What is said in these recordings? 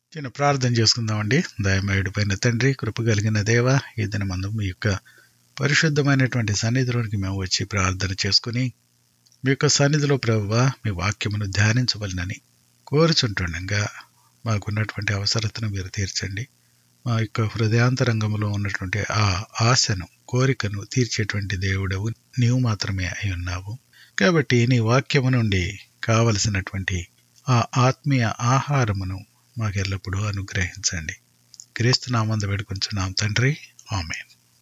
చిన్న ప్రార్థన చేసుకుందామండి దయమేడు పైన తండ్రి కృప కలిగిన దేవ ఈ దినమందు మీ యొక్క పరిశుద్ధమైనటువంటి సన్నిధిలోనికి మేము వచ్చి ప్రార్థన చేసుకుని మీ యొక్క సన్నిధిలో ప్రభువ మీ వాక్యమును ధ్యానించవలనని కోరుచుంటుండగా మాకున్నటువంటి అవసరతను మీరు తీర్చండి మా యొక్క హృదయాంతరంగంలో ఉన్నటువంటి ఆ ఆశను కోరికను తీర్చేటువంటి దేవుడవు నీవు మాత్రమే అయి ఉన్నావు కాబట్టి నీ వాక్యము నుండి కావలసినటువంటి ఆ ఆత్మీయ ఆహారమును మాకెల్లప్పుడూ అనుగ్రహించండి క్రీస్తు నామందు వేడుకొంచున్నాం తండ్రి ఆమె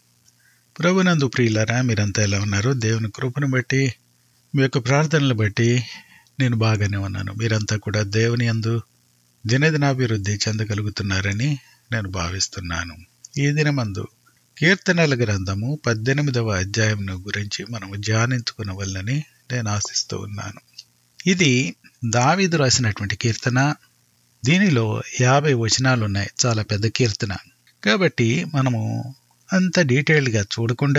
ప్రభునందు ప్రియులారా మీరంతా ఎలా ఉన్నారు దేవుని కృపను బట్టి మీ యొక్క ప్రార్థనలు బట్టి నేను బాగానే ఉన్నాను మీరంతా కూడా దేవుని అందు దినదినాభివృద్ధి చెందగలుగుతున్నారని నేను భావిస్తున్నాను ఈ దినమందు కీర్తనల గ్రంథము పద్దెనిమిదవ అధ్యాయం గురించి మనం ధ్యానించుకునవల్లని నేను ఆశిస్తూ ఉన్నాను ఇది దావీదు రాసినటువంటి కీర్తన దీనిలో యాభై వచనాలు ఉన్నాయి చాలా పెద్ద కీర్తన కాబట్టి మనము అంత డీటెయిల్డ్గా చూడకుండా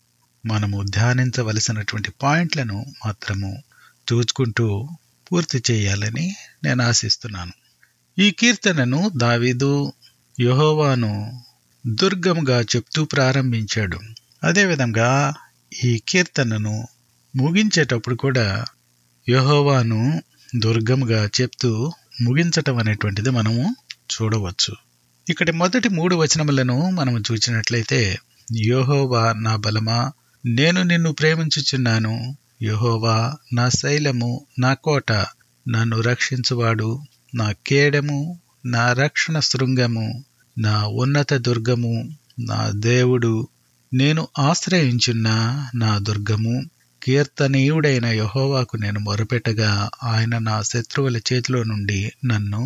మనము ధ్యానించవలసినటువంటి పాయింట్లను మాత్రము చూచుకుంటూ పూర్తి చేయాలని నేను ఆశిస్తున్నాను ఈ కీర్తనను దావీదు యహోవాను దుర్గముగా చెప్తూ ప్రారంభించాడు అదేవిధంగా ఈ కీర్తనను ముగించేటప్పుడు కూడా యహోవాను దుర్గముగా చెప్తూ ముగించటం అనేటువంటిది మనము చూడవచ్చు ఇక్కడ మొదటి మూడు వచనములను మనము చూసినట్లయితే యహోవా నా బలమా నేను నిన్ను ప్రేమించుచున్నాను యహోవా నా శైలము నా కోట నన్ను రక్షించువాడు నా కేడము నా రక్షణ శృంగము నా ఉన్నత దుర్గము నా దేవుడు నేను ఆశ్రయించున్న నా దుర్గము కీర్తనీయుడైన యహోవాకు నేను మొరపెట్టగా ఆయన నా శత్రువుల చేతిలో నుండి నన్ను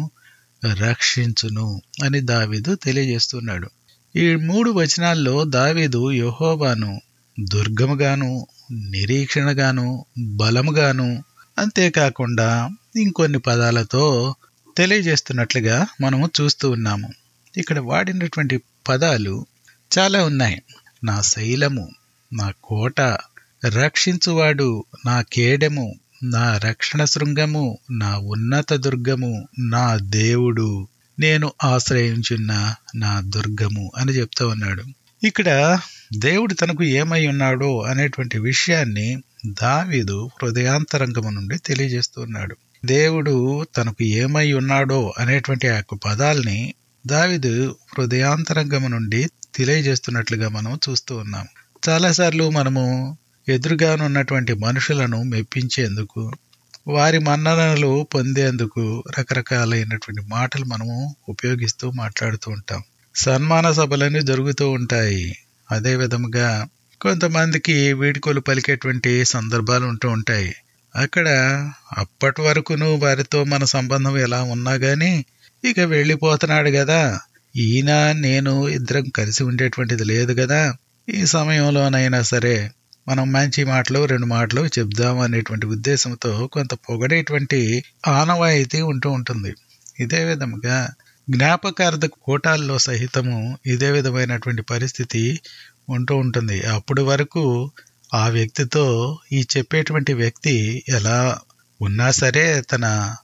రక్షించును అని దావీదు తెలియజేస్తున్నాడు ఈ మూడు వచనాల్లో దావీదు యహోవాను దుర్గముగాను నిరీక్షణగాను బలముగాను అంతేకాకుండా ఇంకొన్ని పదాలతో తెలియజేస్తున్నట్లుగా మనము చూస్తూ ఉన్నాము ఇక్కడ వాడినటువంటి పదాలు చాలా ఉన్నాయి నా శైలము నా కోట రక్షించువాడు నా కేడము నా రక్షణ శృంగము నా ఉన్నత దుర్గము నా దేవుడు నేను ఆశ్రయించున్న నా దుర్గము అని చెప్తూ ఉన్నాడు ఇక్కడ దేవుడు తనకు ఏమై ఉన్నాడో అనేటువంటి విషయాన్ని దావీదు హృదయాంతరంగము నుండి తెలియజేస్తున్నాడు దేవుడు తనకు ఏమై ఉన్నాడో అనేటువంటి ఆ యొక్క పదాల్ని దావిదు హృదయాంతరంగము నుండి తెలియజేస్తున్నట్లుగా మనం చూస్తూ ఉన్నాం చాలాసార్లు మనము ఎదురుగానున్నటువంటి మనుషులను మెప్పించేందుకు వారి మన్ననలు పొందేందుకు రకరకాలైనటువంటి మాటలు మనము ఉపయోగిస్తూ మాట్లాడుతూ ఉంటాం సన్మాన సభలని జరుగుతూ ఉంటాయి అదే విధముగా కొంతమందికి వీడుకోలు పలికేటువంటి సందర్భాలు ఉంటూ ఉంటాయి అక్కడ అప్పటి వరకును వారితో మన సంబంధం ఎలా ఉన్నా గాని ఇక వెళ్ళిపోతున్నాడు కదా ఈయన నేను ఇద్దరం కలిసి ఉండేటువంటిది లేదు కదా ఈ సమయంలోనైనా సరే మనం మంచి మాటలు రెండు మాటలు చెప్దాం అనేటువంటి ఉద్దేశంతో కొంత పొగడేటువంటి ఆనవాయితీ ఉంటూ ఉంటుంది ఇదే విధముగా జ్ఞాపకార్థ కూటాల్లో సహితము ఇదే విధమైనటువంటి పరిస్థితి ఉంటూ ఉంటుంది అప్పటి వరకు ఆ వ్యక్తితో ఈ చెప్పేటువంటి వ్యక్తి ఎలా ఉన్నా సరే తన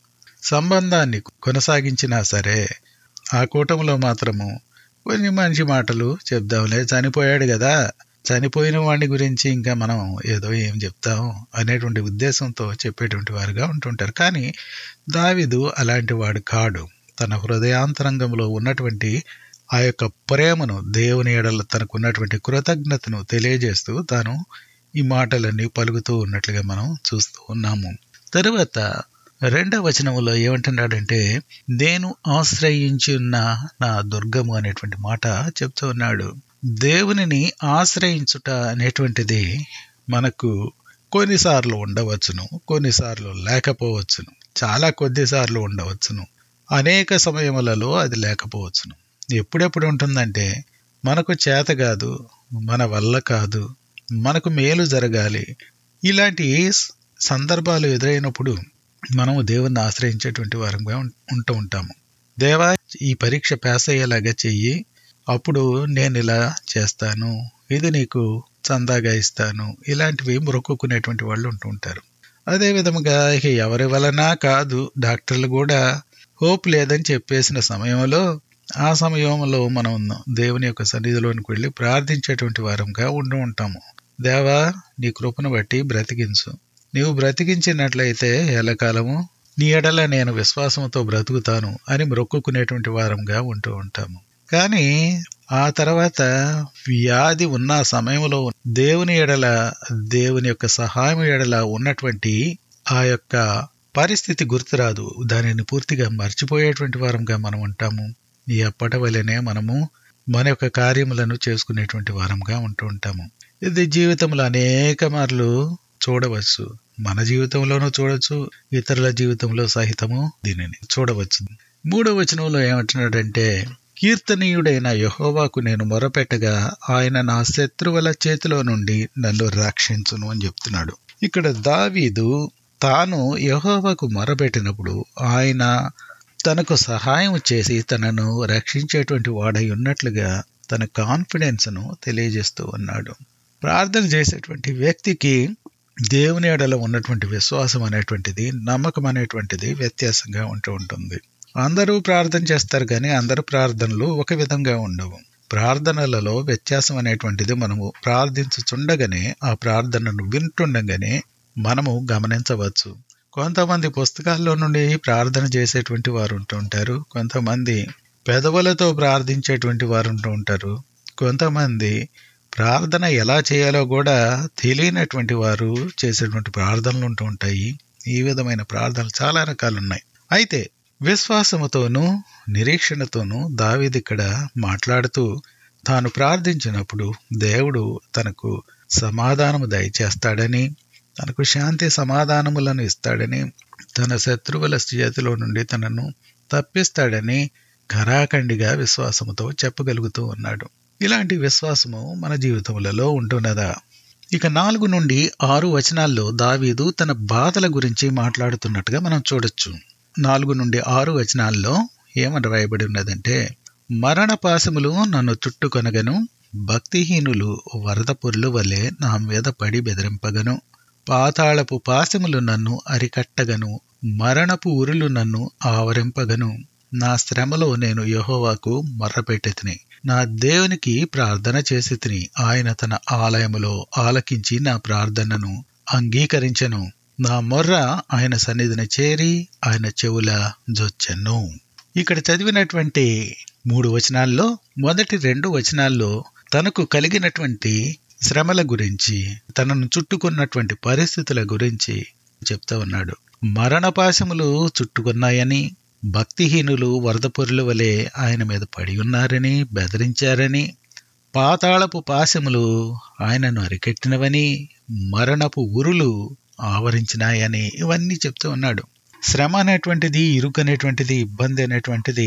సంబంధాన్ని కొనసాగించినా సరే ఆ కూటంలో మాత్రము కొన్ని మంచి మాటలు చెప్దాంలే చనిపోయాడు కదా చనిపోయిన వాడిని గురించి ఇంకా మనం ఏదో ఏం చెప్తాం అనేటువంటి ఉద్దేశంతో చెప్పేటువంటి వారుగా ఉంటుంటారు కానీ దావిదు అలాంటి వాడు కాడు తన హృదయాంతరంగంలో ఉన్నటువంటి ఆ యొక్క ప్రేమను దేవుని ఎడల తనకు ఉన్నటువంటి కృతజ్ఞతను తెలియజేస్తూ తాను ఈ మాటలన్నీ పలుకుతూ ఉన్నట్లుగా మనం చూస్తూ ఉన్నాము తరువాత రెండవ వచనములో ఏమంటున్నాడంటే నేను ఆశ్రయించున్న నా దుర్గము అనేటువంటి మాట చెప్తూ ఉన్నాడు దేవునిని ఆశ్రయించుట అనేటువంటిది మనకు కొన్నిసార్లు ఉండవచ్చును కొన్నిసార్లు లేకపోవచ్చును చాలా కొద్దిసార్లు ఉండవచ్చును అనేక సమయములలో అది లేకపోవచ్చును ఎప్పుడెప్పుడు ఉంటుందంటే మనకు చేత కాదు మన వల్ల కాదు మనకు మేలు జరగాలి ఇలాంటి సందర్భాలు ఎదురైనప్పుడు మనము దేవుణ్ణి ఆశ్రయించేటువంటి వారంగా ఉంటూ ఉంటాము దేవా ఈ పరీక్ష పాస్ అయ్యేలాగా చెయ్యి అప్పుడు నేను ఇలా చేస్తాను ఇది నీకు చందాగా ఇస్తాను ఇలాంటివి మొక్కుకునేటువంటి వాళ్ళు ఉంటూ ఉంటారు అదే విధముగా ఇక ఎవరి వలన కాదు డాక్టర్లు కూడా హోప్ లేదని చెప్పేసిన సమయంలో ఆ సమయంలో మనం దేవుని యొక్క సన్నిధిలోనికి వెళ్ళి ప్రార్థించేటువంటి వారంగా ఉండి ఉంటాము దేవా నీ కృపను బట్టి బ్రతికించు నీవు బ్రతికించినట్లయితే ఎల్లకాలము నీ ఎడల నేను విశ్వాసంతో బ్రతుకుతాను అని మొక్కుకునేటువంటి వారంగా ఉంటూ ఉంటాము కానీ ఆ తర్వాత వ్యాధి ఉన్న సమయంలో దేవుని ఎడల దేవుని యొక్క సహాయం ఎడల ఉన్నటువంటి ఆ యొక్క పరిస్థితి గుర్తురాదు దానిని పూర్తిగా మర్చిపోయేటువంటి వారంగా మనం ఉంటాము ఈ అప్పటి వల్లనే మనము మన యొక్క కార్యములను చేసుకునేటువంటి వారంగా ఉంటూ ఉంటాము ఇది జీవితంలో అనేక మార్లు చూడవచ్చు మన జీవితంలోనూ చూడవచ్చు ఇతరుల జీవితంలో సహితము దీనిని చూడవచ్చు మూడో వచనంలో ఏమంటున్నాడంటే కీర్తనీయుడైన యహోవాకు నేను మొరపెట్టగా ఆయన నా శత్రువుల చేతిలో నుండి నన్ను రక్షించును అని చెప్తున్నాడు ఇక్కడ దావీదు తాను యహోవాకు మొరపెట్టినప్పుడు ఆయన తనకు సహాయం చేసి తనను రక్షించేటువంటి వాడై ఉన్నట్లుగా తన కాన్ఫిడెన్స్ ను తెలియజేస్తూ ఉన్నాడు ప్రార్థన చేసేటువంటి వ్యక్తికి దేవుని ఎడల ఉన్నటువంటి విశ్వాసం అనేటువంటిది నమ్మకం అనేటువంటిది వ్యత్యాసంగా ఉంటూ ఉంటుంది అందరూ ప్రార్థన చేస్తారు కానీ అందరు ప్రార్థనలు ఒక విధంగా ఉండవు ప్రార్థనలలో వ్యత్యాసం అనేటువంటిది మనము ప్రార్థించుచుండగానే ఆ ప్రార్థనను వింటుండగానే మనము గమనించవచ్చు కొంతమంది పుస్తకాల్లో నుండి ప్రార్థన చేసేటువంటి వారు ఉంటూ ఉంటారు కొంతమంది పెదవులతో ప్రార్థించేటువంటి వారు ఉంటూ ఉంటారు కొంతమంది ప్రార్థన ఎలా చేయాలో కూడా తెలియనటువంటి వారు చేసేటువంటి ప్రార్థనలు ఉంటూ ఉంటాయి ఈ విధమైన ప్రార్థనలు చాలా రకాలు ఉన్నాయి అయితే విశ్వాసముతోనూ నిరీక్షణతోనూ దావీది ఇక్కడ మాట్లాడుతూ తాను ప్రార్థించినప్పుడు దేవుడు తనకు సమాధానము దయచేస్తాడని తనకు శాంతి సమాధానములను ఇస్తాడని తన శత్రువుల చేతిలో నుండి తనను తప్పిస్తాడని ఖరాఖండిగా విశ్వాసముతో చెప్పగలుగుతూ ఉన్నాడు ఇలాంటి విశ్వాసము మన జీవితములలో ఉంటున్నదా ఇక నాలుగు నుండి ఆరు వచనాల్లో దావీదు తన బాధల గురించి మాట్లాడుతున్నట్టుగా మనం చూడొచ్చు నాలుగు నుండి ఆరు వచనాల్లో ఏమని రాయబడి ఉన్నదంటే మరణ పాశములు నన్ను చుట్టుకొనగను భక్తిహీనులు వరద పొర్లు వలె నా మీద పడి బెదిరింపగను పాతాళపు పాశములు నన్ను అరికట్టగను మరణపు ఉరులు నన్ను ఆవరింపగను నా శ్రమలో నేను యహోవాకు మొర్రపెట్టి నా దేవునికి ప్రార్థన చేసి తిని ఆయన తన ఆలయములో ఆలకించి నా ప్రార్థనను అంగీకరించెను నా మొర్ర ఆయన సన్నిధిని చేరి ఆయన చెవుల జొచ్చెను ఇక్కడ చదివినటువంటి మూడు వచనాల్లో మొదటి రెండు వచనాల్లో తనకు కలిగినటువంటి శ్రమల గురించి తనను చుట్టుకున్నటువంటి పరిస్థితుల గురించి చెప్తా ఉన్నాడు మరణపాశములు చుట్టుకున్నాయని భక్తిహీనులు వరదపొరుల వలె ఆయన మీద పడి ఉన్నారని బెదిరించారని పాతాళపు పాశములు ఆయనను అరికెట్టినవని మరణపు ఉరులు ఆవరించినాయని ఇవన్నీ చెప్తూ ఉన్నాడు శ్రమ అనేటువంటిది ఇరుకు అనేటువంటిది ఇబ్బంది అనేటువంటిది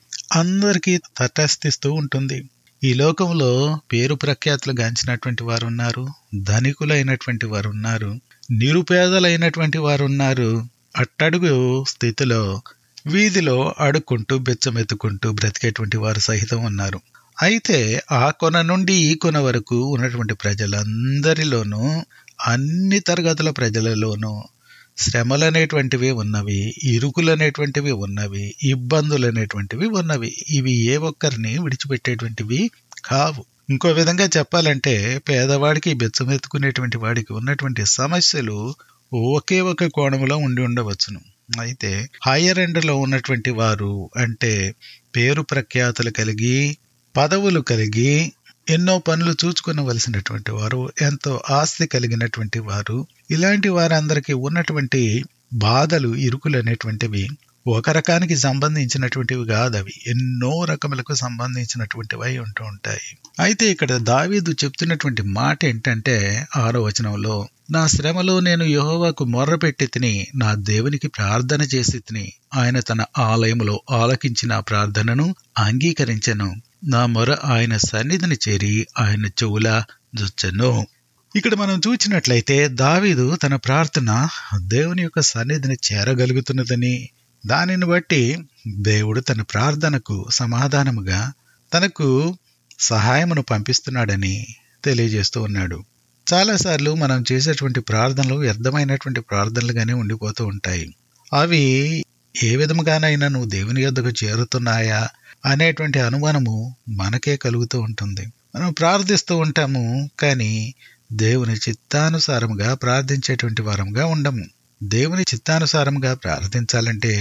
అందరికీ తటస్థిస్తూ ఉంటుంది ఈ లోకంలో పేరు ప్రఖ్యాతులు గాంచినటువంటి వారు ఉన్నారు ధనికులైనటువంటి వారు ఉన్నారు నిరుపేదలైనటువంటి వారు ఉన్నారు అట్టడుగు స్థితిలో వీధిలో అడుక్కుంటూ బెచ్చమెత్తుకుంటూ బ్రతికేటువంటి వారు సహితం ఉన్నారు అయితే ఆ కొన నుండి ఈ కొన వరకు ఉన్నటువంటి ప్రజలందరిలోనూ అన్ని తరగతుల ప్రజలలోనూ శ్రమలు అనేటువంటివి ఉన్నవి ఇరుకులు అనేటువంటివి ఉన్నవి ఇబ్బందులు అనేటువంటివి ఉన్నవి ఇవి ఏ ఒక్కరిని విడిచిపెట్టేటువంటివి కావు ఇంకో విధంగా చెప్పాలంటే పేదవాడికి బెచ్చమెత్తుకునేటువంటి వాడికి ఉన్నటువంటి సమస్యలు ఒకే ఒక కోణంలో ఉండి ఉండవచ్చును అయితే హయ్యర్ ఎండ్లో ఉన్నటువంటి వారు అంటే పేరు ప్రఖ్యాతులు కలిగి పదవులు కలిగి ఎన్నో పనులు చూచుకునవలసినటువంటి వారు ఎంతో ఆస్తి కలిగినటువంటి వారు ఇలాంటి వారందరికీ ఉన్నటువంటి బాధలు ఇరుకులు అనేటువంటివి ఒక రకానికి సంబంధించినటువంటివి కాదు అవి ఎన్నో రకములకు సంబంధించినటువంటివి అయి ఉంటూ ఉంటాయి అయితే ఇక్కడ దావీదు చెప్తున్నటువంటి మాట ఏంటంటే ఆరో వచనంలో నా శ్రమలో నేను యహోవాకు మొర్రపెట్టి తిని నా దేవునికి ప్రార్థన చేసి తిని ఆయన తన ఆలయములో ఆలకించిన ప్రార్థనను అంగీకరించెను నా మొర ఆయన సన్నిధిని చేరి ఆయన చెవుల జొచ్చెను ఇక్కడ మనం చూచినట్లయితే దావీదు తన ప్రార్థన దేవుని యొక్క సన్నిధిని చేరగలుగుతున్నదని దానిని బట్టి దేవుడు తన ప్రార్థనకు సమాధానముగా తనకు సహాయమును పంపిస్తున్నాడని తెలియజేస్తూ ఉన్నాడు చాలాసార్లు మనం చేసేటువంటి ప్రార్థనలు వ్యర్థమైనటువంటి ప్రార్థనలుగానే ఉండిపోతూ ఉంటాయి అవి ఏ విధముగానైనా నువ్వు దేవుని యొద్దకు చేరుతున్నాయా అనేటువంటి అనుమానము మనకే కలుగుతూ ఉంటుంది మనం ప్రార్థిస్తూ ఉంటాము కానీ దేవుని చిత్తానుసారముగా ప్రార్థించేటువంటి వారంగా ఉండము దేవుని చిత్తానుసారముగా ప్రార్థించాలంటే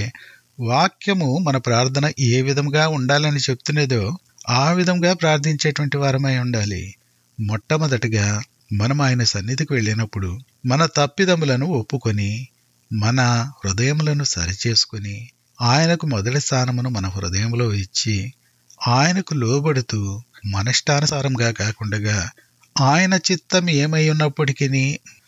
వాక్యము మన ప్రార్థన ఏ విధంగా ఉండాలని చెప్తున్నదో ఆ విధంగా ప్రార్థించేటువంటి వారమై ఉండాలి మొట్టమొదటిగా మనం ఆయన సన్నిధికి వెళ్ళినప్పుడు మన తప్పిదములను ఒప్పుకొని మన హృదయములను సరిచేసుకుని ఆయనకు మొదటి స్థానమును మన హృదయంలో ఇచ్చి ఆయనకు లోబడుతూ మనష్టానుసారంగా కాకుండా ఆయన చిత్తం ఏమై ఉన్నప్పటికీ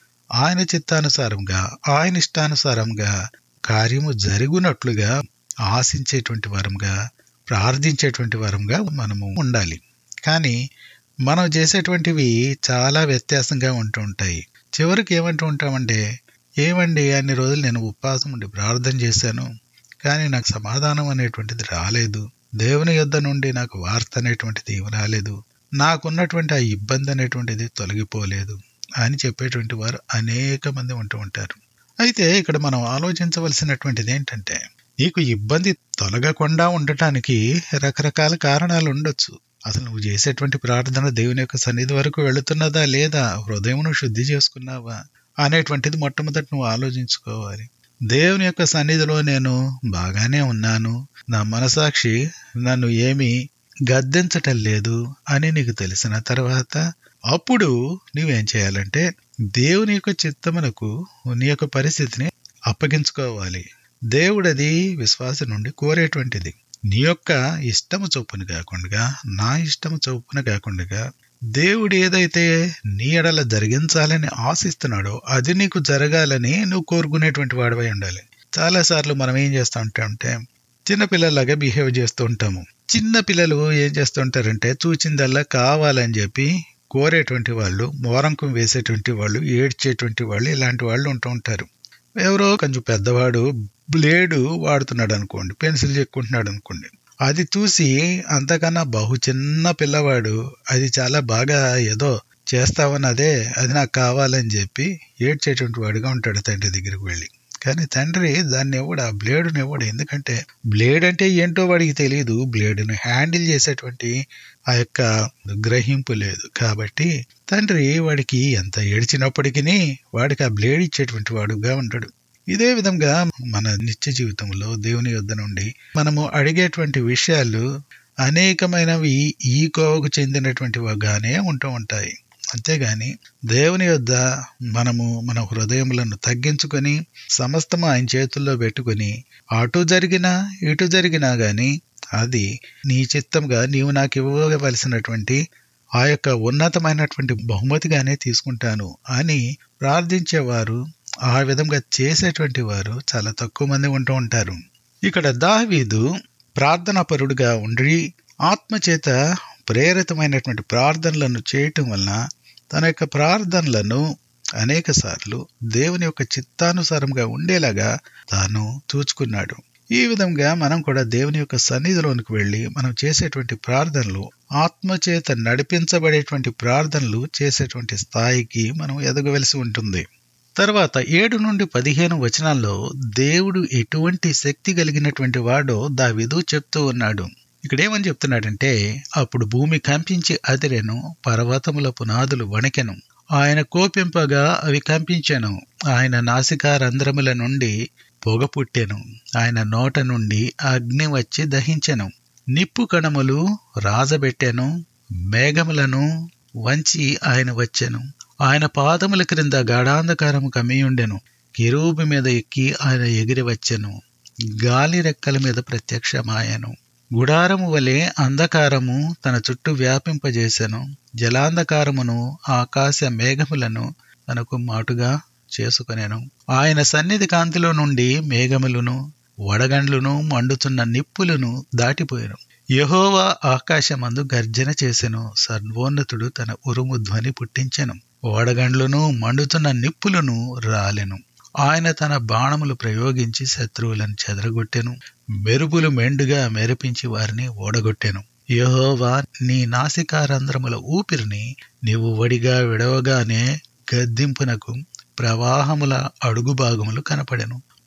ఆయన చిత్తానుసారంగా ఆయన ఇష్టానుసారంగా కార్యము జరుగునట్లుగా ఆశించేటువంటి వారంగా ప్రార్థించేటువంటి వారంగా మనము ఉండాలి కానీ మనం చేసేటువంటివి చాలా వ్యత్యాసంగా ఉంటూ ఉంటాయి చివరికి ఏమంటూ ఉంటామంటే ఏమండి అన్ని రోజులు నేను ఉపవాసం ఉండి ప్రార్థన చేశాను కానీ నాకు సమాధానం అనేటువంటిది రాలేదు దేవుని యొద్ద నుండి నాకు వార్త అనేటువంటిది ఏమి రాలేదు నాకున్నటువంటి ఆ ఇబ్బంది అనేటువంటిది తొలగిపోలేదు అని చెప్పేటువంటి వారు అనేక మంది ఉంటూ ఉంటారు అయితే ఇక్కడ మనం ఆలోచించవలసినటువంటిది ఏంటంటే నీకు ఇబ్బంది తొలగకుండా ఉండటానికి రకరకాల కారణాలు ఉండొచ్చు అసలు నువ్వు చేసేటువంటి ప్రార్థన దేవుని యొక్క సన్నిధి వరకు వెళుతున్నదా లేదా హృదయమును శుద్ధి చేసుకున్నావా అనేటువంటిది మొట్టమొదటి నువ్వు ఆలోచించుకోవాలి దేవుని యొక్క సన్నిధిలో నేను బాగానే ఉన్నాను నా మనసాక్షి నన్ను ఏమీ గద్దించటం లేదు అని నీకు తెలిసిన తర్వాత అప్పుడు నువ్వేం చేయాలంటే దేవుని యొక్క చిత్తమునకు నీ యొక్క పరిస్థితిని అప్పగించుకోవాలి దేవుడది విశ్వాస నుండి కోరేటువంటిది నీ యొక్క ఇష్టము చొప్పున కాకుండా నా ఇష్టము చొప్పున కాకుండా దేవుడు ఏదైతే నీ ఎడల జరిగించాలని ఆశిస్తున్నాడో అది నీకు జరగాలని నువ్వు కోరుకునేటువంటి వాడివై ఉండాలి చాలాసార్లు మనం ఏం చేస్తూ ఉంటామంటే చిన్నపిల్లలాగా బిహేవ్ చేస్తూ ఉంటాము చిన్న పిల్లలు ఏం చేస్తుంటారంటే చూచిందల్లా కావాలని చెప్పి కోరేటువంటి వాళ్ళు మోరంకం వేసేటువంటి వాళ్ళు ఏడ్చేటువంటి వాళ్ళు ఇలాంటి వాళ్ళు ఉంటూ ఉంటారు ఎవరో కొంచెం పెద్దవాడు బ్లేడు వాడుతున్నాడు అనుకోండి పెన్సిల్ చెక్కుంటున్నాడు అనుకోండి అది చూసి అంతకన్నా బహు చిన్న పిల్లవాడు అది చాలా బాగా ఏదో చేస్తావన్నదే అది నాకు కావాలని చెప్పి ఏడ్చేటువంటి వాడిగా ఉంటాడు తండ్రి దగ్గరికి వెళ్ళి కానీ తండ్రి దాన్ని ఇవ్వడు ఆ బ్లేడుని ఇవ్వడు ఎందుకంటే బ్లేడ్ అంటే ఏంటో వాడికి తెలియదు బ్లేడును హ్యాండిల్ చేసేటువంటి ఆ యొక్క గ్రహింపు లేదు కాబట్టి తండ్రి వాడికి ఎంత ఏడ్చినప్పటికీ వాడికి ఆ బ్లేడ్ ఇచ్చేటువంటి వాడుగా ఉంటాడు ఇదే విధంగా మన నిత్య జీవితంలో దేవుని యొద్ద నుండి మనము అడిగేటువంటి విషయాలు అనేకమైనవి ఈ కోవకు చెందినటువంటివిగానే ఉంటూ ఉంటాయి అంతేగాని దేవుని యొద్ద మనము మన హృదయములను తగ్గించుకొని సమస్తము ఆయన చేతుల్లో పెట్టుకొని అటు జరిగినా ఇటు జరిగినా గాని అది నీ చిత్తంగా నీవు నాకు ఇవ్వవలసినటువంటి ఆ యొక్క ఉన్నతమైనటువంటి బహుమతిగానే తీసుకుంటాను అని ప్రార్థించేవారు ఆ విధంగా చేసేటువంటి వారు చాలా తక్కువ మంది ఉంటూ ఉంటారు ఇక్కడ దావీదు ప్రార్థనాపరుడుగా ఉండి ఆత్మచేత ప్రేరితమైనటువంటి ప్రార్థనలను చేయటం వలన తన యొక్క ప్రార్థనలను అనేక సార్లు దేవుని యొక్క చిత్తానుసారంగా ఉండేలాగా తాను చూచుకున్నాడు ఈ విధంగా మనం కూడా దేవుని యొక్క సన్నిధిలోనికి వెళ్ళి మనం చేసేటువంటి ప్రార్థనలు ఆత్మచేత నడిపించబడేటువంటి ప్రార్థనలు చేసేటువంటి స్థాయికి మనం ఎదగవలసి ఉంటుంది తర్వాత ఏడు నుండి పదిహేను వచనాల్లో దేవుడు ఎటువంటి శక్తి కలిగినటువంటి వాడో దావిదు చెప్తూ ఉన్నాడు ఇక్కడ ఏమని చెప్తున్నాడంటే అప్పుడు భూమి కంపించి అదిరెను పర్వతముల పునాదులు వణికెను ఆయన కోపింపగా అవి కంపించెను ఆయన నాసికారంధ్రముల నుండి పొగ పుట్టెను ఆయన నోట నుండి అగ్ని వచ్చి దహించెను నిప్పు కణములు రాజబెట్టెను మేఘములను వంచి ఆయన వచ్చెను ఆయన పాదముల క్రింద గాఢాంధకారము కమ్మియుండెను కిరూబి మీద ఎక్కి ఆయన ఎగిరి వచ్చెను గాలి రెక్కల మీద ప్రత్యక్షమాయను గుడారము వలె అంధకారము తన చుట్టూ వ్యాపింపజేసెను జలాంధకారమును ఆకాశ మేఘములను తనకు మాటుగా చేసుకొనెను ఆయన సన్నిధి కాంతిలో నుండి మేఘములను వడగండ్లును మండుతున్న నిప్పులను దాటిపోయాను యహోవా ఆకాశమందు గర్జన చేసెను సర్వోన్నతుడు తన ఉరుము ధ్వని పుట్టించెను వడగండ్లును మండుతున్న నిప్పులను రాలెను ఆయన తన బాణములు ప్రయోగించి శత్రువులను చెదరగొట్టెను మెరుపులు మెండుగా మెరిపించి వారిని ఓడగొట్టెను యహోవా నీ నాసికారంధ్రముల ఊపిరిని నీవు వడిగా విడవగానే గద్దింపునకు ప్రవాహముల అడుగు భాగములు కనపడెను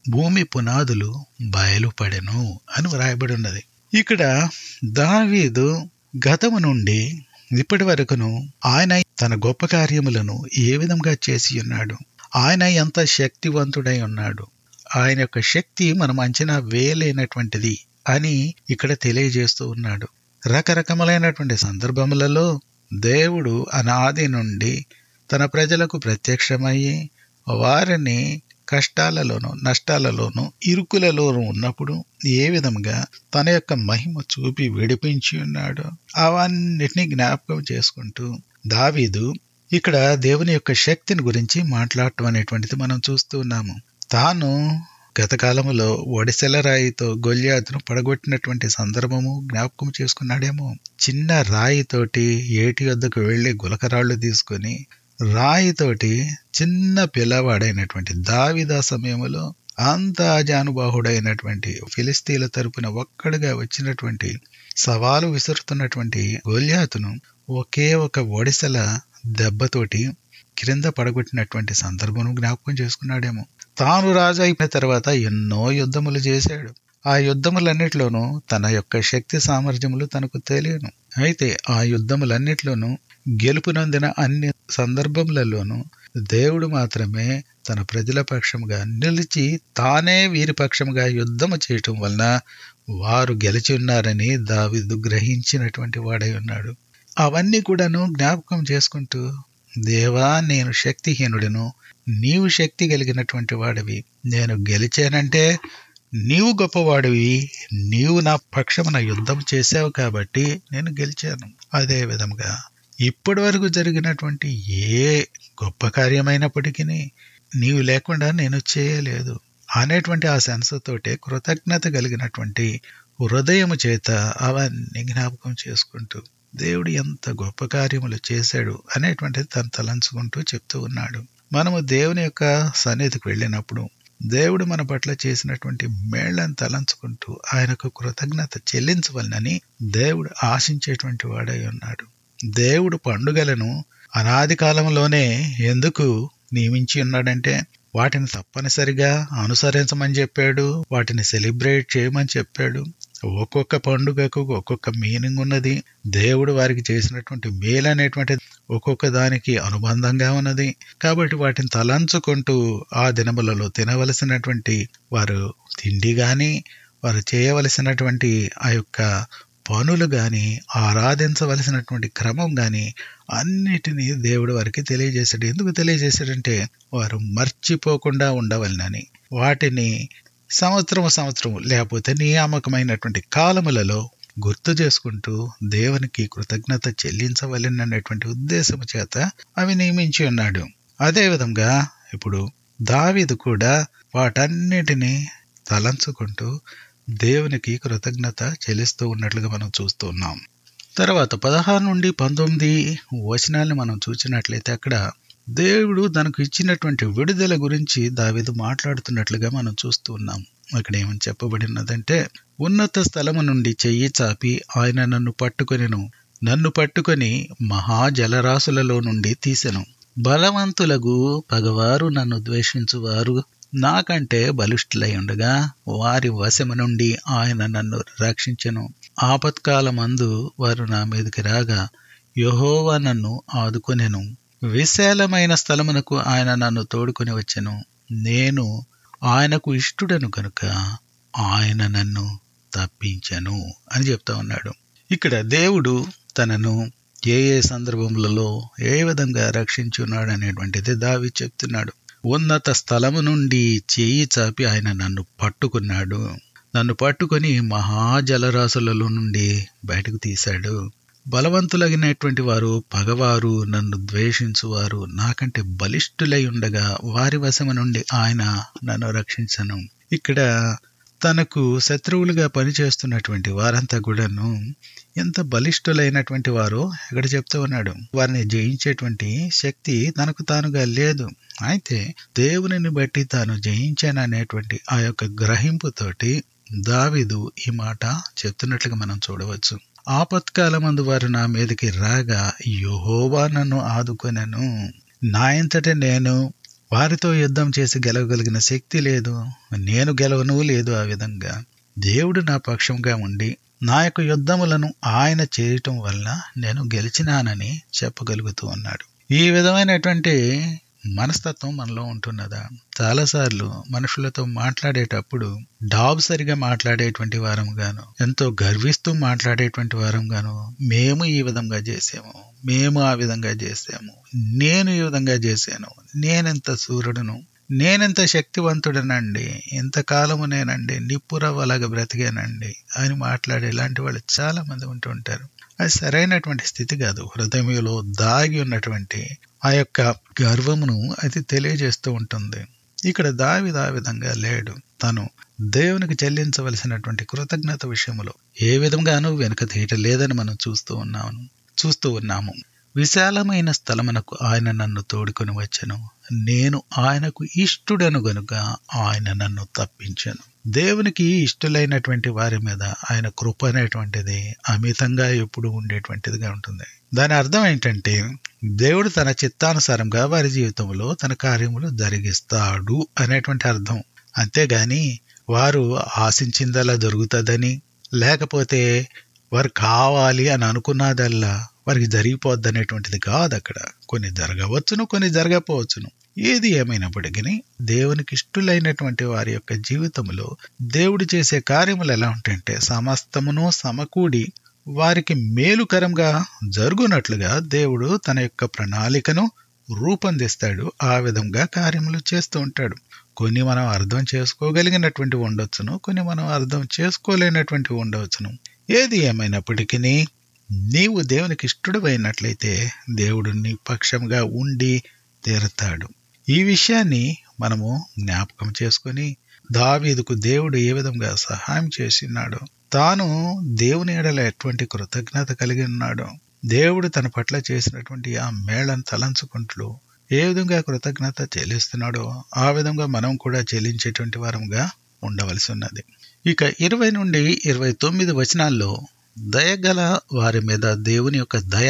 భూమి పునాదులు బయలుపడెను అని వ్రాయబడి ఉన్నది ఇక్కడ దావీదు గతము నుండి ఇప్పటి వరకును ఆయన తన గొప్ప కార్యములను ఏ విధంగా చేసి ఉన్నాడు ఆయన ఎంత శక్తివంతుడై ఉన్నాడు ఆయన యొక్క శక్తి మనం అంచనా వేయలేనటువంటిది అని ఇక్కడ తెలియజేస్తూ ఉన్నాడు రకరకములైనటువంటి సందర్భములలో దేవుడు అనాది నుండి తన ప్రజలకు ప్రత్యక్షమయ్యి వారిని కష్టాలలోనూ నష్టాలలోనూ ఇరుకులలోనూ ఉన్నప్పుడు ఏ విధంగా తన యొక్క మహిమ చూపి విడిపించి ఉన్నాడు అవన్నిటినీ జ్ఞాపకం చేసుకుంటూ దావీదు ఇక్కడ దేవుని యొక్క శక్తిని గురించి మాట్లాడటం అనేటువంటిది మనం చూస్తూ ఉన్నాము తాను గత కాలములో ఒడిసెల రాయితో గొల్యాతును పడగొట్టినటువంటి సందర్భము జ్ఞాపకం చేసుకున్నాడేమో చిన్న రాయితోటి ఏటి వద్దకు వెళ్లి గులకరాళ్లు తీసుకుని రాయితోటి చిన్న పిల్లవాడైనటువంటి దావిదా సమయంలో అంత అజానుబాహుడైనటువంటి ఫిలిస్తీన్ల తరపున ఒక్కడిగా వచ్చినటువంటి సవాలు విసురుతున్నటువంటి గొల్యాతును ఒకే ఒక ఒడిసెల దెబ్బతోటి క్రింద పడగొట్టినటువంటి సందర్భం జ్ఞాపకం చేసుకున్నాడేమో తాను రాజు అయిపోయిన తర్వాత ఎన్నో యుద్ధములు చేశాడు ఆ యుద్ధములన్నిట్లోనూ తన యొక్క శక్తి సామర్థ్యములు తనకు తెలియను అయితే ఆ యుద్ధములన్నిట్లోనూ గెలుపునందిన అన్ని సందర్భములలోనూ దేవుడు మాత్రమే తన ప్రజల పక్షముగా నిలిచి తానే వీరి పక్షముగా యుద్ధము చేయటం వలన వారు గెలిచి ఉన్నారని దావిదు గ్రహించినటువంటి వాడై ఉన్నాడు అవన్నీ కూడాను జ్ఞాపకం చేసుకుంటూ దేవా నేను శక్తిహీనుడను నీవు శక్తి కలిగినటువంటి వాడివి నేను గెలిచానంటే నీవు గొప్పవాడివి నీవు నా పక్షమున యుద్ధం చేశావు కాబట్టి నేను గెలిచాను అదే విధంగా ఇప్పటి వరకు జరిగినటువంటి ఏ గొప్ప కార్యమైనప్పటికీ నీవు లేకుండా నేను చేయలేదు అనేటువంటి ఆ సెన్స్తోటే కృతజ్ఞత కలిగినటువంటి హృదయము చేత అవన్నీ జ్ఞాపకం చేసుకుంటూ దేవుడు ఎంత గొప్ప కార్యములు చేశాడు అనేటువంటిది తను తలంచుకుంటూ చెప్తూ ఉన్నాడు మనము దేవుని యొక్క సన్నిధికి వెళ్ళినప్పుడు దేవుడు మన పట్ల చేసినటువంటి మేళ్లను తలంచుకుంటూ ఆయనకు కృతజ్ఞత చెల్లించవలనని దేవుడు ఆశించేటువంటి వాడై ఉన్నాడు దేవుడు పండుగలను అనాది కాలంలోనే ఎందుకు నియమించి ఉన్నాడంటే వాటిని తప్పనిసరిగా అనుసరించమని చెప్పాడు వాటిని సెలబ్రేట్ చేయమని చెప్పాడు ఒక్కొక్క పండుగకు ఒక్కొక్క మీనింగ్ ఉన్నది దేవుడు వారికి చేసినటువంటి మేలు అనేటువంటిది ఒక్కొక్క దానికి అనుబంధంగా ఉన్నది కాబట్టి వాటిని తలంచుకుంటూ ఆ దినములలో తినవలసినటువంటి వారు తిండి గాని వారు చేయవలసినటువంటి ఆ యొక్క పనులు గాని ఆరాధించవలసినటువంటి క్రమం గాని అన్నిటినీ దేవుడు వారికి తెలియజేశాడు ఎందుకు తెలియజేశాడంటే వారు మర్చిపోకుండా ఉండవలనని వాటిని సంవత్సరం సంవత్సరం లేకపోతే నియామకమైనటువంటి కాలములలో గుర్తు చేసుకుంటూ దేవునికి కృతజ్ఞత చెల్లించవలననేటువంటి ఉద్దేశం చేత అవి నియమించి ఉన్నాడు అదేవిధంగా ఇప్పుడు దావీదు కూడా వాటన్నిటినీ తలంచుకుంటూ దేవునికి కృతజ్ఞత చెల్లిస్తూ ఉన్నట్లుగా మనం చూస్తూ ఉన్నాం తర్వాత పదహారు నుండి పంతొమ్మిది వచనాలను మనం చూసినట్లయితే అక్కడ దేవుడు తనకు ఇచ్చినటువంటి విడుదల గురించి దావీదు మాట్లాడుతున్నట్లుగా మనం చూస్తూ ఉన్నాం అక్కడ ఏమని చెప్పబడినదంటే ఉన్నత స్థలము నుండి చెయ్యి చాపి ఆయన నన్ను పట్టుకొనెను నన్ను పట్టుకొని మహాజలరాశులలో నుండి తీసెను బలవంతులకు పగవారు నన్ను ద్వేషించువారు నాకంటే బలిష్ఠులై ఉండగా వారి వశము నుండి ఆయన నన్ను రక్షించెను ఆపత్కాలమందు వారు నా మీదకి రాగా యహోవా నన్ను ఆదుకొనెను విశాలమైన స్థలమునకు ఆయన నన్ను తోడుకొని వచ్చెను నేను ఆయనకు ఇష్టుడను కనుక ఆయన నన్ను తప్పించను అని చెప్తా ఉన్నాడు ఇక్కడ దేవుడు తనను ఏ ఏ సందర్భములలో ఏ విధంగా రక్షించున్నాడు అనేటువంటిది దావి చెప్తున్నాడు ఉన్నత స్థలము నుండి చేయి చాపి ఆయన నన్ను పట్టుకున్నాడు నన్ను పట్టుకొని మహాజలరాశులలో నుండి బయటకు తీశాడు బలవంతులగినటువంటి వారు పగవారు నన్ను ద్వేషించువారు నాకంటే బలిష్ఠులై ఉండగా వారి వశము నుండి ఆయన నన్ను రక్షించను ఇక్కడ తనకు శత్రువులుగా పనిచేస్తున్నటువంటి వారంతా కూడాను ఎంత బలిష్ఠులైనటువంటి వారో ఇక్కడ చెప్తూ ఉన్నాడు వారిని జయించేటువంటి శక్తి తనకు తానుగా లేదు అయితే దేవునిని బట్టి తాను జయించాననేటువంటి ఆ యొక్క గ్రహింపుతోటి దావిదు ఈ మాట చెప్తున్నట్లుగా మనం చూడవచ్చు ఆపత్కాలమందు వారు నా మీదకి రాగా యహోవా నన్ను ఆదుకొనను నా ఎంతట నేను వారితో యుద్ధం చేసి గెలవగలిగిన శక్తి లేదు నేను గెలవను లేదు ఆ విధంగా దేవుడు నా పక్షంగా ఉండి నా యొక్క యుద్ధములను ఆయన చేయటం వల్ల నేను గెలిచినానని చెప్పగలుగుతూ ఉన్నాడు ఈ విధమైనటువంటి మనస్తత్వం మనలో ఉంటున్నదా చాలాసార్లు మనుషులతో మాట్లాడేటప్పుడు డాబ్ సరిగా మాట్లాడేటువంటి వారం గాను ఎంతో గర్విస్తూ మాట్లాడేటువంటి వారం గాను మేము ఈ విధంగా చేసాము మేము ఆ విధంగా చేసాము నేను ఈ విధంగా చేశాను నేనెంత సూర్యుడును నేనెంత శక్తివంతుడనండి ఇంతకాలము నేనండి నిప్పురవ్వలాగా బ్రతికానండి అని మాట్లాడే ఇలాంటి వాళ్ళు చాలా మంది ఉంటూ ఉంటారు అది సరైనటువంటి స్థితి కాదు హృదయంలో దాగి ఉన్నటువంటి ఆ యొక్క గర్వమును అది తెలియజేస్తూ ఉంటుంది ఇక్కడ దావిద ఆ విధంగా లేడు తను దేవునికి చెల్లించవలసినటువంటి కృతజ్ఞత విషయంలో ఏ విధంగానూ వెనుక తీయటం లేదని మనం చూస్తూ ఉన్నాము చూస్తూ ఉన్నాము విశాలమైన స్థలమునకు ఆయన నన్ను తోడుకొని వచ్చెను నేను ఆయనకు ఇష్టుడను గనుక ఆయన నన్ను తప్పించాను దేవునికి ఇష్టలైనటువంటి వారి మీద ఆయన కృప అనేటువంటిది అమితంగా ఎప్పుడు ఉండేటువంటిదిగా ఉంటుంది దాని అర్థం ఏంటంటే దేవుడు తన చిత్తానుసారంగా వారి జీవితంలో తన కార్యములు జరిగిస్తాడు అనేటువంటి అర్థం అంతేగాని వారు ఆశించిందలా దొరుకుతుందని లేకపోతే వారు కావాలి అని అనుకున్నదల్లా వారికి జరిగిపోద్ది అనేటువంటిది కాదు అక్కడ కొన్ని జరగవచ్చును కొన్ని జరగకపోవచ్చును ఏది ఏమైనప్పటికీ దేవునికి ఇష్టలైనటువంటి వారి యొక్క జీవితంలో దేవుడు చేసే కార్యములు ఎలా ఉంటాయంటే సమస్తమును సమకూడి వారికి మేలుకరంగా జరుగునట్లుగా దేవుడు తన యొక్క ప్రణాళికను రూపొందిస్తాడు ఆ విధంగా కార్యములు చేస్తూ ఉంటాడు కొన్ని మనం అర్థం చేసుకోగలిగినటువంటి ఉండొచ్చును కొన్ని మనం అర్థం చేసుకోలేనటువంటి ఉండవచ్చును ఏది ఏమైనప్పటికీ నీవు దేవునికి ఇష్టడమైనట్లయితే దేవుడు నీ పక్షంగా ఉండి తీరతాడు ఈ విషయాన్ని మనము జ్ఞాపకం చేసుకొని దావీదుకు దేవుడు ఏ విధంగా సహాయం చేసినాడో తాను దేవుని ఎడల ఎటువంటి కృతజ్ఞత కలిగి ఉన్నాడో దేవుడు తన పట్ల చేసినటువంటి ఆ మేళను తలంచుకుంటూ ఏ విధంగా కృతజ్ఞత చెల్లిస్తున్నాడో ఆ విధంగా మనం కూడా చెల్లించేటువంటి వారంగా ఉండవలసి ఉన్నది ఇక ఇరవై నుండి ఇరవై తొమ్మిది వచనాల్లో దయగల వారి మీద దేవుని యొక్క దయ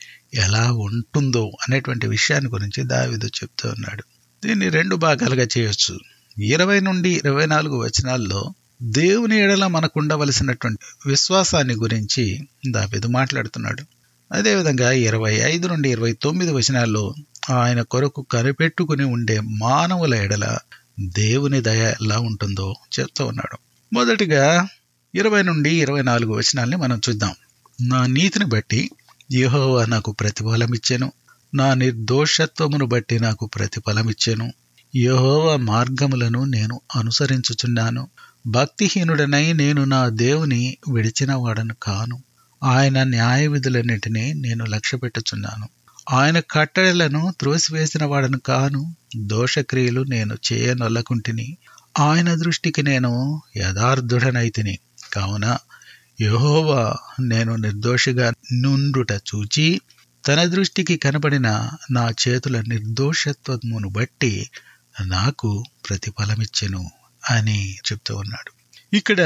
ఎలా ఉంటుందో అనేటువంటి విషయాన్ని గురించి దావిదు చెప్తూ ఉన్నాడు దీన్ని రెండు భాగాలుగా చేయొచ్చు ఇరవై నుండి ఇరవై నాలుగు వచనాల్లో దేవుని ఎడల మనకు ఉండవలసినటువంటి విశ్వాసాన్ని గురించి దావిదు మాట్లాడుతున్నాడు అదేవిధంగా ఇరవై ఐదు నుండి ఇరవై తొమ్మిది వచనాల్లో ఆయన కొరకు కనిపెట్టుకుని ఉండే మానవుల ఎడల దేవుని దయ ఎలా ఉంటుందో చెప్తూ ఉన్నాడు మొదటిగా ఇరవై నుండి ఇరవై నాలుగు వచనాల్ని మనం చూద్దాం నా నీతిని బట్టి యెహోవా నాకు ప్రతిఫలం ఇచ్చెను నా నిర్దోషత్వమును బట్టి నాకు ప్రతిఫలం ఇచ్చెను యెహోవా మార్గములను నేను అనుసరించుచున్నాను భక్తిహీనుడనై నేను నా దేవుని విడిచిన వాడను కాను ఆయన న్యాయ విధులన్నిటినీ నేను లక్ష్య పెట్టుచున్నాను ఆయన కట్టడలను త్రోసివేసిన వాడను కాను దోషక్రియలు నేను చేయనొల్లకుంటిని ఆయన దృష్టికి నేను యథార్థుడనైతిని కావున యహోవా నేను నిర్దోషిగా నుండుట చూచి తన దృష్టికి కనబడిన నా చేతుల నిర్దోషత్వమును బట్టి నాకు ప్రతిఫలమిచ్చెను అని చెప్తూ ఉన్నాడు ఇక్కడ